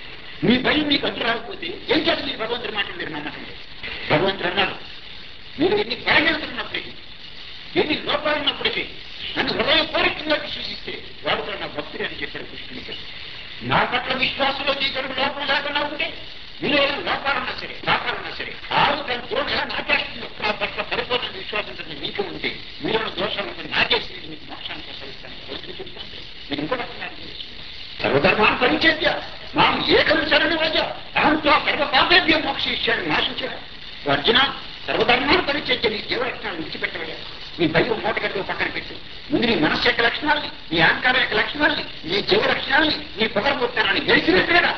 Speaker 1: మీ భయం మీకు అడ్డు రాకపోతే ఏం చేస్తుంది మీ భగవంతుడి మాట మీరు నమ్మకం లేదు భగవంతుడు అన్నాడు మీరు ఎన్ని బలహీనతలున్నప్పటికీ ఎన్ని లోపాలున్నప్పటికీ నన్ను హృదయపూర్వకంగా విశ్వసిస్తే వాడు కూడా నా భక్తుడు అని చెప్పాడు కృష్ణుడికి నా పట్ల విశ్వాసంలో తీసుకోవడం లోపం లేకుండా ఉంటే మీరు ఏదైనా లోపాలన్నా సరే పాపాలన్నా సరే ఆరు తన దోషాలు నాకేస్తుంది నా పట్ల పరిపూర్ణ విశ్వాసంతో మీకు ఉంటే మీరు దోషాలు ఉంటే నాకేసి మీకు మోక్షాన్ని ప్రసరిస్తాను భగవంతుడు చెప్తాను మీరు ఇంకో రకంగా అర్థం చేసుకోండి. సర్వధర్మాన్ని పరిచర్య మాం ఏకం శరణి వజ అహంతో సర్వ పాపేభ్యం మోక్షిష్యాన్ని నాశించారు అర్జున సర్వధర్మాన్ని పరిచర్య నీ జీవరక్షణాన్ని విడిచిపెట్టవయ్యా నీ భయం మూట కట్టు పక్కన పెట్టు ముందు నీ మనస్సు యొక్క లక్షణాలని నీ అహంకారం యొక్క లక్షణాలని నీ జీవ లక్షణాలని నీ పొగరబోతానని గెలిచినట్టుగా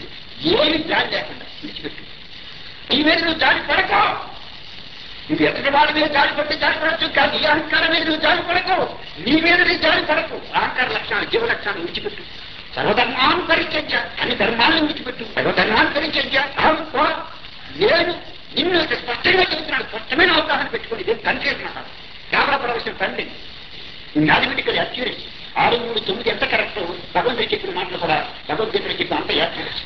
Speaker 1: ఏమి జాలి లేకుండా విడిచిపెట్టు నీ మీద నువ్వు జాలి పడకో నువ్వు ఎతటి వాళ్ళ మీద జాలి పడితే జాలి పడచ్చు కాదు ఈ అహంకారం మీద నువ్వు జాలి పడకు నీ మీద నీ జాలి పడకు అహంకార లక్షణాలు జీవ లక్షణాలు విడిచిపెట్టు సర్వధర్మాన్ని పరిచర్య అని ధర్మాన్ని విడిచిపెట్టు సర్వధర్మాన్ని పరిచర్య అహం త్వ నేను నిన్ను ఇక్కడ స్పష్టంగా చెబుతున్నాను స్పష్టమైన అవగాహన పెట్టుకుని ఇదేం పని చేసిన గాబరపడవలసిన తండ్రి మ్యాథమెటికల్ యాక్యురసీ ఆరు మూడు తొమ్మిది ఎంత కరెక్ట్ భగవద్గీత చెప్పిన మాటలు కూడా భగవద్గీతలో చెప్పిన అంత యాక్యురసీ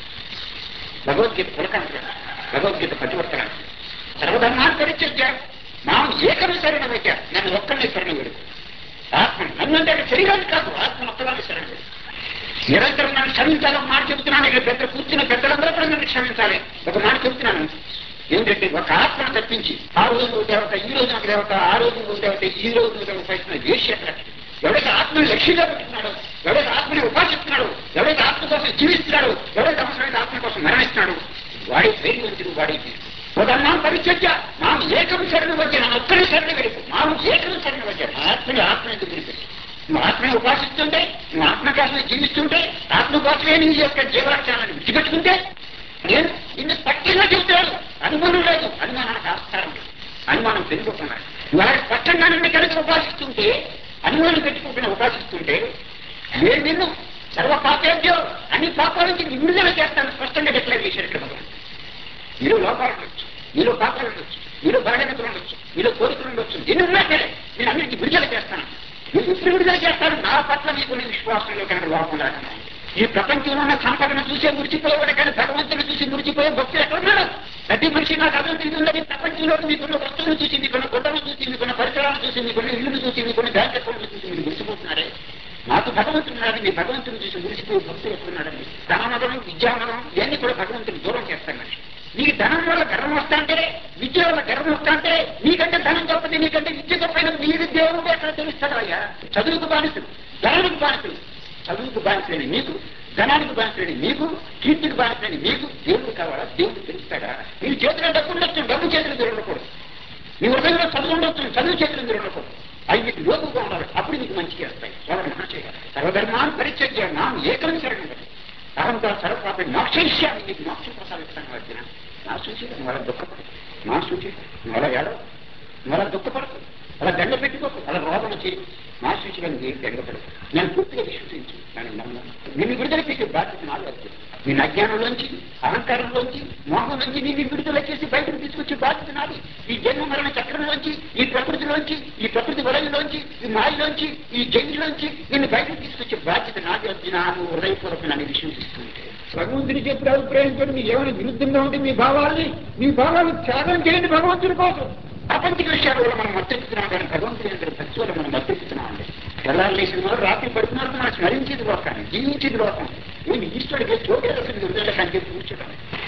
Speaker 1: భగవద్గీత పులకాంత భగవద్గీత ప్రతివర్తన సర్వధర్మాన్ని పరిచర్య మనం ఏకమే శరణ వచ్చా నన్ను ఒక్కనే శరణ వేడు ఆత్మ నన్ను అంటే అక్కడ శరీరాన్ని కాదు ఆత్మ ఒక్కదాన్ని శరణ వేడు నిరంతరం నన్ను క్షమించాలని మాట చెబుతున్నాను ఇక్కడ పెద్ద కూర్చున్న పెద్దలందరూ కూడా నన్ను క్షమించాలి ఒక మాట చెబుతున్నాను ఏంటంటే ఒక ఆత్మను తప్పించి ఆ రోజు నువ్వు దేవత ఈ రోజు నాకు దేవత ఆ రోజు నువ్వు దేవత ఈ రోజు నువ్వు దేవత ఇస్తున్న వేష్య ఎవరైతే ఆత్మని లక్ష్యంగా పెట్టుకున్నాడో ఎవరైతే ఆత్మని ఉపాసిస్తున్నాడో ఎవరైతే ఆత్మ కోసం జీవిస్తున్నాడో ఎవరైతే అవసరమైన ఆత్మ కోసం మరణిస్తున్నాడో వాడి ధైర్యవంతుడు వాడి ఉదన్నాం పరిచర్య మనం ఏకం శరణ వచ్చే నా ఒక్కరి శరణ వెళ్ళిపో మనం ఏకం శరణ వచ్చే ఆత్మని ఆత్మ ఎందుకు విడిపెట్టి నువ్వు ఆత్మని ఉపాసిస్తుంటే నువ్వు ఆత్మ కోసమే జీవిస్తుంటే ఆత్మ కోసమే నీ యొక్క జీవలక్షణాన్ని విడిచిపెట్టుకుంటే నేను నిన్ను స్పష్టంగా చెబుతాను అనుమానం లేదు అనుమానానికి ఆస్కారం లేదు అనుమానం పెరిగిపోతున్నాడు నువ్వు అలా స్పష్టంగా నిన్ను కనుక ఉపాసిస్తుంటే అనుమానం పెట్టుకుంటున్న ఉపాసిస్తుంటే నేను నిన్ను సర్వ పాపేభ్యో అన్ని పాపాల నుంచి విడుదల చేస్తాను స్పష్టంగా డిక్లేర్ చేశారు ఇక్కడ భగవంతుడు. మీలో లోపాలు ఉండొచ్చు మీలో పాపాలు ఉండొచ్చు మీలో బలహీనతలు ఉండొచ్చు మీలో కోరికలు ఉండొచ్చు ఎన్ని ఉన్నా సరే నేను అన్నిటికీ విడుదల చేస్తాను నేను ఎప్పుడు విడుదల చేస్తాను నా పట్ల మీకు విశ్వాసంలో కనుక లోపం లేకుండా ఈ ప్రపంచంలో ఉన్న సంపదను చూసే మురిచిపోయేవాడు కానీ భగవంతుని చూసి మురిచిపోయే భక్తులు ఎక్కడున్నాడు ప్రతి మనిషి నాకు అభివృద్ధి ఉన్నది ప్రపంచంలో మీకున్న వస్తువులు చూసి మీకున్న గుడ్డను చూసి మీకున్న పరిసరాలను చూసి మీకున్న ఇల్లును చూసి మీకున్న బ్యాంక్ అకౌంట్లు చూసి మీరు మురిసిపోతున్నారే నాకు భగవంతుడు ఉన్నాడు మీ భగవంతుని చూసి మురిసిపోయే భక్తులు ఎక్కడున్నాడండి ధనమదనం విద్యామదనం ఇవన్నీ కూడా భగవంతుని దూరం చేస్తాను మనిషి నీకు ధనం వల్ల గర్వం వస్తాంటే విద్య వల్ల గర్వం వస్తాంటే నీకంటే ధనం గొప్పది నీకంటే విద్య గొప్పైన మీరు దేవుడు ఎక్కడ తెలుస్తాడు అయ్యా చదువుకు బానిసుడు ధనానికి బానిసుడు చదువుకు బానిసలేని మీకు ధనానికి బానిసలేని మీకు కీర్తికి బానిసలేని మీకు దేవుడు కావాలా దేవుడు తెలుస్తాడా నీ చేతిలో డబ్బు ఉండొచ్చు డబ్బు చేతులు మీరు ఉండకూడదు నీ హృదయంలో చదువు ఉండొచ్చు చదువు చేతులు మీరు ఉండకూడదు అవి మీకు లోపుగా ఉండాలి అప్పుడు మీకు మంచిగా వస్తాయి చాలా మహా చేయాలి సర్వధర్మాన్ని పరిచర్య నా ఏకం శరణం అహంతో సర్వపాపి మోక్షిష్యాన్ని నీకు మోక్షం ప్రసాదిస్తాను అర్జున నా సూచి నువ్వు అలా దుఃఖపడు నా సూచి నువ్వు అలా ఏడవ నువ్వు అలా దుఃఖపడకు అలా దండ పెట్టుకోకు అలా రోగం చేయి నా సూచిగా నువ్వు బెంగపడు నేను పూర్తిగా విశ్వసించు నన్ను నమ్మను నిన్ను విడుదల చేసే బాధ్యత నాది అర్జున నిన్ను అజ్ఞానంలోంచి అహంకారంలోంచి మోహం నుంచి నిన్ను విడుదల చేసి బయటకు తీసుకొచ్చే బాధ్యత నాది ఈ జన్మ మరణ చక్రంలోంచి ఈ ప్రకృతిలోంచి ఈ ప్రకృతి వలయంలోంచి ఈ మాయలోంచి ఈ జైలులోంచి నిన్ను బయటకు తీసుకొచ్చే బాధ్యత నాది అర్జున నువ్వు హృదయపూర్వక నన్ను విశ్వసిస్తుంటే భగవంతుని చెప్పిన అభిప్రాయంతో మీ ఏమైనా విరుద్ధంగా ఉంటే మీ భావాల్ని మీ భావాలను త్యాగం చేయండి భగవంతుడి కోసం ప్రపంచ విషయాల వల్ల మనం మద్దెత్తుతున్నాం కానీ భగవంతుడి యొక్క భక్తి వల్ల మనం మద్దెత్తుతున్నాం అండి తెల్లారు లేచిన వారు రాత్రి పడుతున్నారు మనం స్మరించేది లోకాన్ని జీవించేది లోకం ఏమి ఈశ్వరుడికి చోటేసిన విడుదల కంటే కూర్చోడం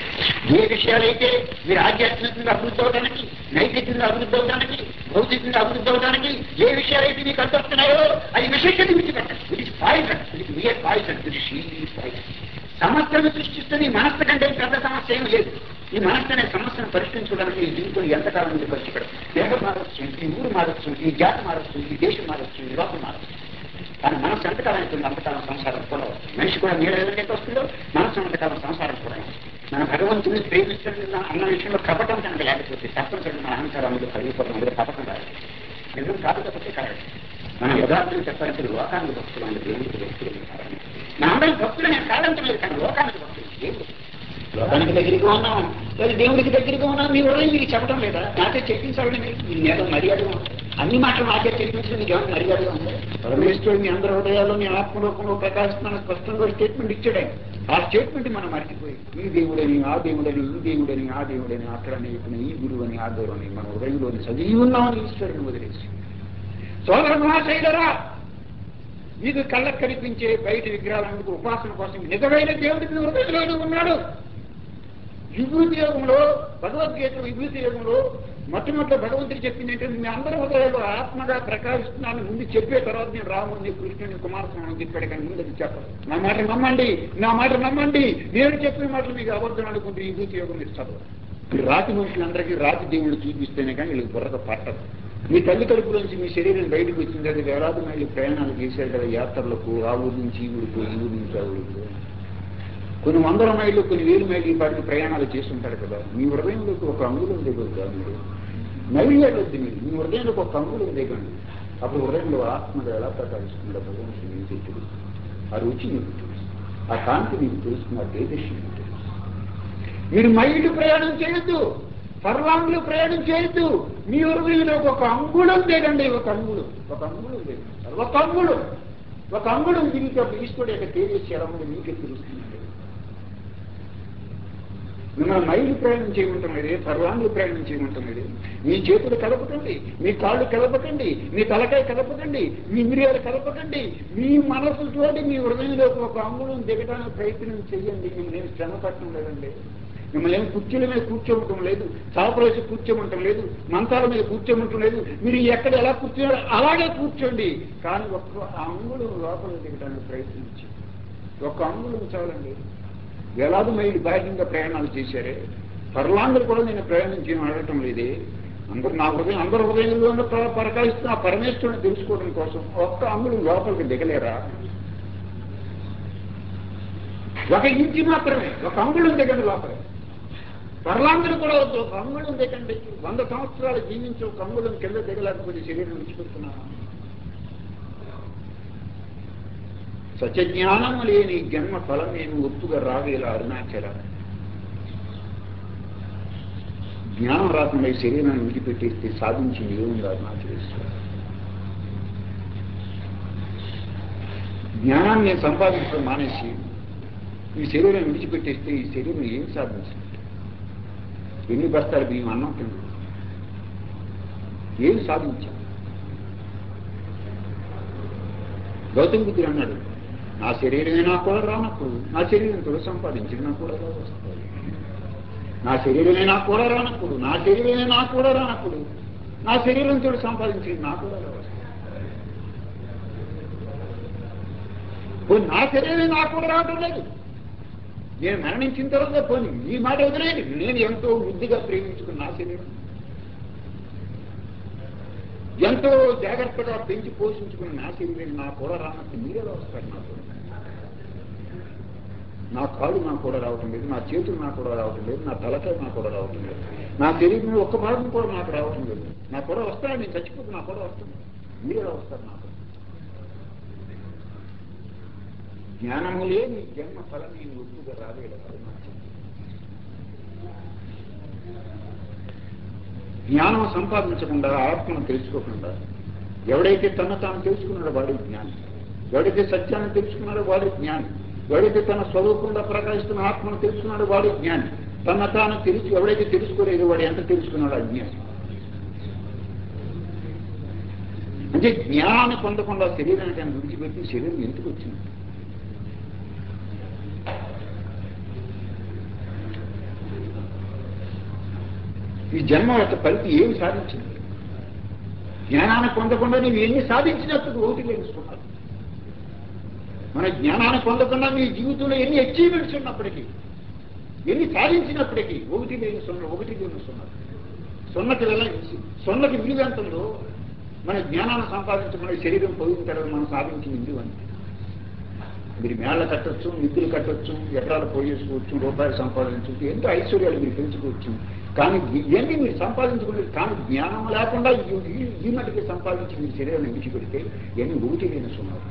Speaker 1: ఏ విషయాలైతే మీరు ఆధ్యాత్మికంగా అభివృద్ధి అవడానికి నైతికంగా అభివృద్ధి అవడానికి భౌతికంగా అభివృద్ధి అవడానికి ఏ విషయాలైతే మీకు అర్థస్తున్నాయో అది విశేషత విడిచిపెట్టండి ఇది పాయిజన్ ఇది మీరే పాయిజన్ ఇది షీ పాయిజన్ సమస్యను సృష్టిస్తున్న ఈ మనస్సు కంటే పెద్ద సమస్య ఏం లేదు ఈ మనస్సు అనే సమస్యను పరిష్కరించడానికి ఈ జీవితం ఎంతకాలం నుండి ఖర్చు పెడతాం దేహం మారచ్చు ఈ ఊరు మారచ్చు ఈ జాతి మారచ్చు ఈ దేశం మారచ్చు ఈ లోకం మారచ్చు కానీ మనస్సు ఎంతకాలం అవుతుంది అంతకాలం సంసారం కూడా మనిషి కూడా నీడ ఏదైతే వస్తుందో మనస్సు అంతకాలం సంసారం కూడా మన భగవంతుని ప్రేమిస్తున్న అన్న విషయంలో కపటం కనుక లేకపోతే తప్పనిసరి మన అహంకారం మీద కలిగిపోవడం అందులో కపటం రాదు నిజం కాదు కాబట్టి కాదు మన యథార్థం చెప్పాలంటే లోకానికి భక్తులు అంటే దేవునికి భక్తులు కారణం నా అందరం భక్తులు నేను కాదంటలేదు కానీ లోకానికి భక్తులు దేవుడు లోకానికి దగ్గరికి ఉన్నాం లేదా దేవుడికి దగ్గరికి ఉన్నాం మీ హృదయం మీకు చెప్పడం లేదా నాకే చెప్పించాలని మీరు మీ మీద మర్యాద ఉంది అన్ని మాటలు నాకే చెప్పించడం మీకు ఏమైనా మర్యాద ఉంది పరమేశ్వరుడు మీ అందరి హృదయాల్లో మీ ఆత్మరూపంలో ప్రకాశిస్తున్న స్పష్టంగా స్టేట్మెంట్ ఇచ్చాడే ఆ స్టేట్మెంట్ మనం మర్చిపోయి ఈ దేవుడని ఆ దేవుడని ఈ దేవుడని ఆ దేవుడని అక్కడ నేర్పిన ఈ గురువు అని ఆ గురువు అని మన హృదయంలోని చదివి ఉన్నామని ఈశ్వరుని వదిలేసి సోదర మహాశైలరా మీకు కళ్ళకు కనిపించే బయట విగ్రహాలకు ఉపాసన కోసం నిజమైన దేవుడికి మీ హృదయంలోనే ఉన్నాడు విభూతి యోగంలో భగవద్గీత విభూతి యోగంలో మొట్టమొదటి భగవంతుడు చెప్పింది ఏంటంటే మీ అందరి హృదయాలు ఆత్మగా ప్రకాశిస్తున్నాను ముందు చెప్పే తర్వాత నేను రాముడిని కృష్ణుని కుమారస్వామిని చెప్పాడు కానీ ముందు అది చెప్పదు నా మాట నమ్మండి నా మాట నమ్మండి నేను చెప్పిన మాటలు మీకు అబద్ధం అనుకుంటే విభూతి యోగం మీరు చదవదు ఈ రాతి మనుషులందరికీ రాతి దేవుడు చూపిస్తేనే కానీ వీళ్ళకి బుర్రకు పట్టదు మీ తల్లి కడుపులోంచి మీ శరీరం బయటకు వచ్చింది అది వేలాది మైళ్ళు ప్రయాణాలు చేశారు కదా యాత్రలకు ఆ ఊరి నుంచి ఈ ఊరికి ఈ ఊరి నుంచి ఆ ఊరికి కొన్ని వందల మైళ్ళు కొన్ని వేలు మైళ్ళు ఈ పాటికి ప్రయాణాలు చేస్తుంటారు కదా మీ హృదయంలోకి ఒక అంగుళం దిగదు కాదు మీరు మైలు వెళ్ళొద్దు మీరు మీ హృదయంలోకి ఒక అంగుళం దిగండి అప్పుడు హృదయంలో ఆత్మగా ఎలా ప్రకాశిస్తుందో భగవంతుడు మీకు తెలుసు ఆ రుచి మీకు తెలుసు ఆ కాంతి మీకు తెలుస్తుంది ఆ తేజస్సు మీకు తెలుసు మీరు మైళ్ళు ప్రయాణం చేయొద్దు పర్వాంగులు ప్రయాణం చేయొద్దు మీ హృదయంలో ఒక అంగుళం దిగండి ఒక అంగుళం ఒక అంగుళం దిగండి ఒక అంగుళం ఒక అంగుళం దిగినప్పుడు ఈశ్వరుడు యొక్క తేజస్సు ఎలా ఉందో మీకే తెలుస్తుంది మిమ్మల్ని మైలు ప్రయాణం చేయమంటున్నది పర్వాంగులు ప్రయాణం చేయమంటున్నది మీ చేతులు కలపకండి మీ కాళ్ళు కలపకండి మీ తలకాయ కలపకండి మీ ఇంద్రియాలు కలపకండి మీ మనసుతోటి మీ హృదయంలోకి ఒక అంగుళం దిగడానికి ప్రయత్నం చేయండి మిమ్మల్ని ఏం శ్రమ పట్టడం లేదండి మిమ్మల్ని ఏం కుర్చీల మీద కూర్చోమటం లేదు చాపలేసి కూర్చోమటం లేదు మంచాల మీద కూర్చోమటం లేదు మీరు ఎక్కడ ఎలా కూర్చున్నారో అలాగే కూర్చోండి కానీ ఒక్క అంగుళం లోపల దిగడానికి ప్రయత్నించి ఒక్క అంగుళం చాలండి వేలాది మైలు బాహ్యంగా ప్రయాణాలు చేశారే పర్లాంగులు కూడా నేను ప్రయాణం చేయడం అడగటం లేదే అందరూ నా హృదయం అందరి హృదయంలో ప్రకాశిస్తున్న ఆ పరమేశ్వరుని తెలుసుకోవడం కోసం ఒక్క అంగుళం లోపలికి దిగలేరా ఒక ఇంచి మాత్రమే ఒక అంగుళం దిగండి లోపల పర్లాంగులు కూడా వద్దు ఒక అంగుళం దిగండి వంద సంవత్సరాలు జీవించి ఒక అంగుళం కింద దిగలేకపోతే శరీరం విడిచిపెడుతున్నాను సత్యజ్ఞానము లేని జన్మ ఫలమేమి ఒప్పుగా రావేలా అరుణాచల జ్ఞానం రాకుండా ఈ శరీరాన్ని విడిచిపెట్టేస్తే సాధించింది ఏముంది అరుణాచలేశ్వర జ్ఞానాన్ని నేను సంపాదించడం మానేసి ఈ శరీరం విడిచిపెట్టేస్తే ఈ శరీరం ఏం సాధించింది ఎన్ని బస్తాలు బియ్యం అన్నం తింది ఏం సాధించాం గౌతమ బుద్ధుడు అన్నాడు నా శరీరమే నాకు కూడా రానప్పుడు నా శరీరంతో సంపాదించి నాకు కూడా వస్తుంది నా శరీరమే నాకు కూడా రానప్పుడు నా శరీరమే నాకు కూడా రానప్పుడు నా శరీరంతో సంపాదించి నాకు కూడా వస్తుంది నా శరీరమే నాకు కూడా రావటం లేదు నేను మరణించిన తర్వాత పోనీ ఈ మాట వదిలేయండి నేను ఎంతో బుద్ధిగా ప్రేమించుకున్న నా శరీరం ఎంతో జాగ్రత్తగా పెంచి పోషించుకుని నా శరీరం నా కూడా రానట్టు మీరే వస్తారు నాకు నా కాళ్ళు నాకు కూడా రావటం లేదు నా చేతులు నాకు కూడా రావటం లేదు నా తలకాయ నాకు కూడా రావటం లేదు నా శరీరం ఒక్క భాగం కూడా నాకు రావటం లేదు నాకు కూడా వస్తాను నేను చచ్చిపోతే నాకు కూడా వస్తుంది మీరే వస్తారు నాకు జ్ఞానము లేని జన్మ ఫలం నేను ఒప్పుగా రాలేదు జ్ఞానం సంపాదించకుండా ఆత్మను తెలుసుకోకుండా ఎవడైతే తన తాను తెలుసుకున్నాడో వాడి జ్ఞానం ఎవడైతే సత్యాన్ని తెలుసుకున్నాడో వాడి జ్ఞానం ఎవడైతే తన స్వరూపంగా ప్రకాశిస్తున్న ఆత్మను తెలుసుకున్నాడో వాడి జ్ఞానం తన తాను తెలుసు ఎవడైతే తెలుసుకోలేదు వాడు ఎంత తెలుసుకున్నాడో అజ్ఞానం అంటే జ్ఞానాన్ని పొందకుండా శరీరానికి ఆయన విడిచిపెట్టి శరీరం ఎందుకు వచ్చింది ఈ జన్మ యొక్క ఫలితం ఏమి సాధించింది జ్ఞానాన్ని పొందకుండా నీవు ఎన్ని సాధించినప్పుడు ఒకటి తెలుసుకున్నావు మన జ్ఞానాన్ని పొందకుండా నీ జీవితంలో ఎన్ని అచీవ్మెంట్స్ ఉన్నప్పటికీ ఎన్ని సాధించినప్పటికీ ఒకటి లేని సున్న ఒకటి లేని సున్నది సున్నకి వెళ్ళ సున్నకి విలువ ఎంత ఉందో మన జ్ఞానాన్ని సంపాదించకుండా శరీరం పోయిన తర్వాత మనం సాధించిన విలువ అంతే మీరు మేళ్ళ కట్టొచ్చు నిధులు కట్టొచ్చు ఎకరాలు పోయేసుకోవచ్చు రూపాయలు సంపాదించవచ్చు ఎంతో ఐశ్వర్యాలు మీరు పెంచుకోవచ్చు కానీ ఇవన్నీ మీరు సంపాదించుకుంటే కానీ జ్ఞానం లేకుండా ఈ- ఈ మటుకి సంపాదించి మీ శరీరాన్ని విడిచిపెడితే ఇవన్నీ ఒకటి లేని సున్నారు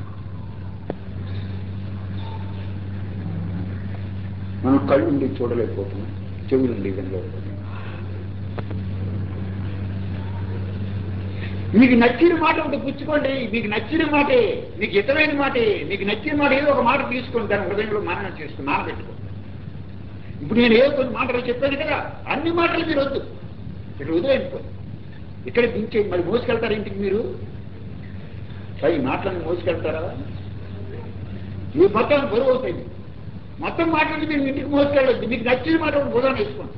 Speaker 1: మనం కళ్ళు ఉండి చూడలేకపోతున్నాం చెవులు ఉండి వినలేకపోతున్నాం మీకు నచ్చిన మాట ఒకటి పుచ్చుకోండి మీకు నచ్చిన మాటే మీకు ఇతమైన మాటే మీకు నచ్చిన మాట ఏదో ఒక మాట తీసుకొని దాని హృదయంలో మననం చేసుకుని నానబెట్టుకో ఇప్పుడు నేను ఏదో కొన్ని మాటలు చెప్పాను కదా అన్ని మాటలు మీరు వద్దు ఇక్కడ వదిలేండి ఇక్కడ దించేయండి మరి మోసుకెళ్తారా ఇంటికి మీరు ఈ మాటలను మోసుకెళ్తారా ఈ మొత్తం బరువు అవుతాయి మొత్తం మాటలు మీరు ఇంటికి మోసుకెళ్ళొద్దు మీకు నచ్చిన మాట ఒకటి భుజాన్ని వేసుకోండి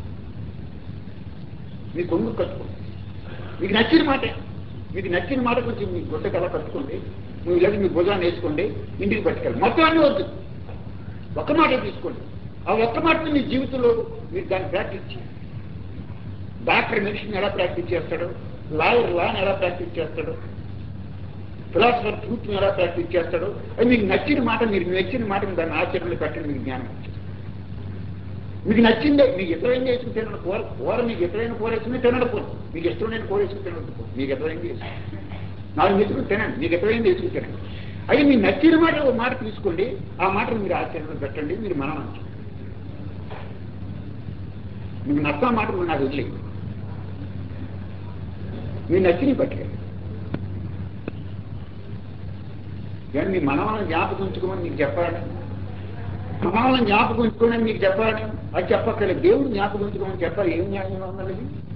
Speaker 1: మీ కొంగు కట్టుకోండి మీకు నచ్చిన మాటే మీకు నచ్చిన మాట కొంచెం మీ గుడ్డ కల కట్టుకోండి నువ్వు లేదు మీ భుజాన్ని వేసుకోండి ఇంటికి పట్టుకెళ్ళి మొత్తం అన్నీ వద్దు ఒక్క మాట తీసుకోండి ఆ ఒక్క మాటని మీ జీవితంలో మీరు దాన్ని ప్రాక్టీస్ చేయండి డాక్టర్ మెడిసిన్ ఎలా ప్రాక్టీస్ చేస్తాడో లాయర్ లాని ఎలా ప్రాక్టీస్ చేస్తాడో ఫిలాసఫర్ ట్రూత్ని ఎలా ప్రాక్టీస్ చేస్తాడో అది మీకు నచ్చిన మాట మీరు నచ్చిన మాట దాన్ని ఆచరణలో పెట్టండి మీకు జ్ఞానం వచ్చింది మీకు నచ్చిందే మీకు ఇష్టమైంది వేసుకుని తినడం కూర కూర మీకు ఇష్టమైన కూర వేసుకుని తినడం కూర మీకు ఇష్టమైన కూర వేసుకుని తినడం కూర మీకు ఇష్టమైంది వేసుకుని నాలుగు వేసుకుని తినండి మీకు ఇష్టమైంది వేసుకుని తినండి అయితే మీకు నచ్చిన మాట ఒక మాట తీసుకోండి ఆ మాటను మీరు ఆచరణలో పెట్టండి మీరు మనం అంటారు మీకు నచ్చా మాట మీరు నాకు వదిలేదు మీరు నచ్చిన పట్టుకోండి కానీ మీ మనవలను జ్ఞాపకం ఉంచుకోమని మీకు చెప్పాలి మనవలను జ్ఞాపకం ఉంచుకోమని మీకు చెప్పాలి అది చెప్పక్కర్లేదు దేవుడు జ్ఞాపకం ఉంచుకోమని చెప్పాలి ఏం న్యాయంగా ఉన్నది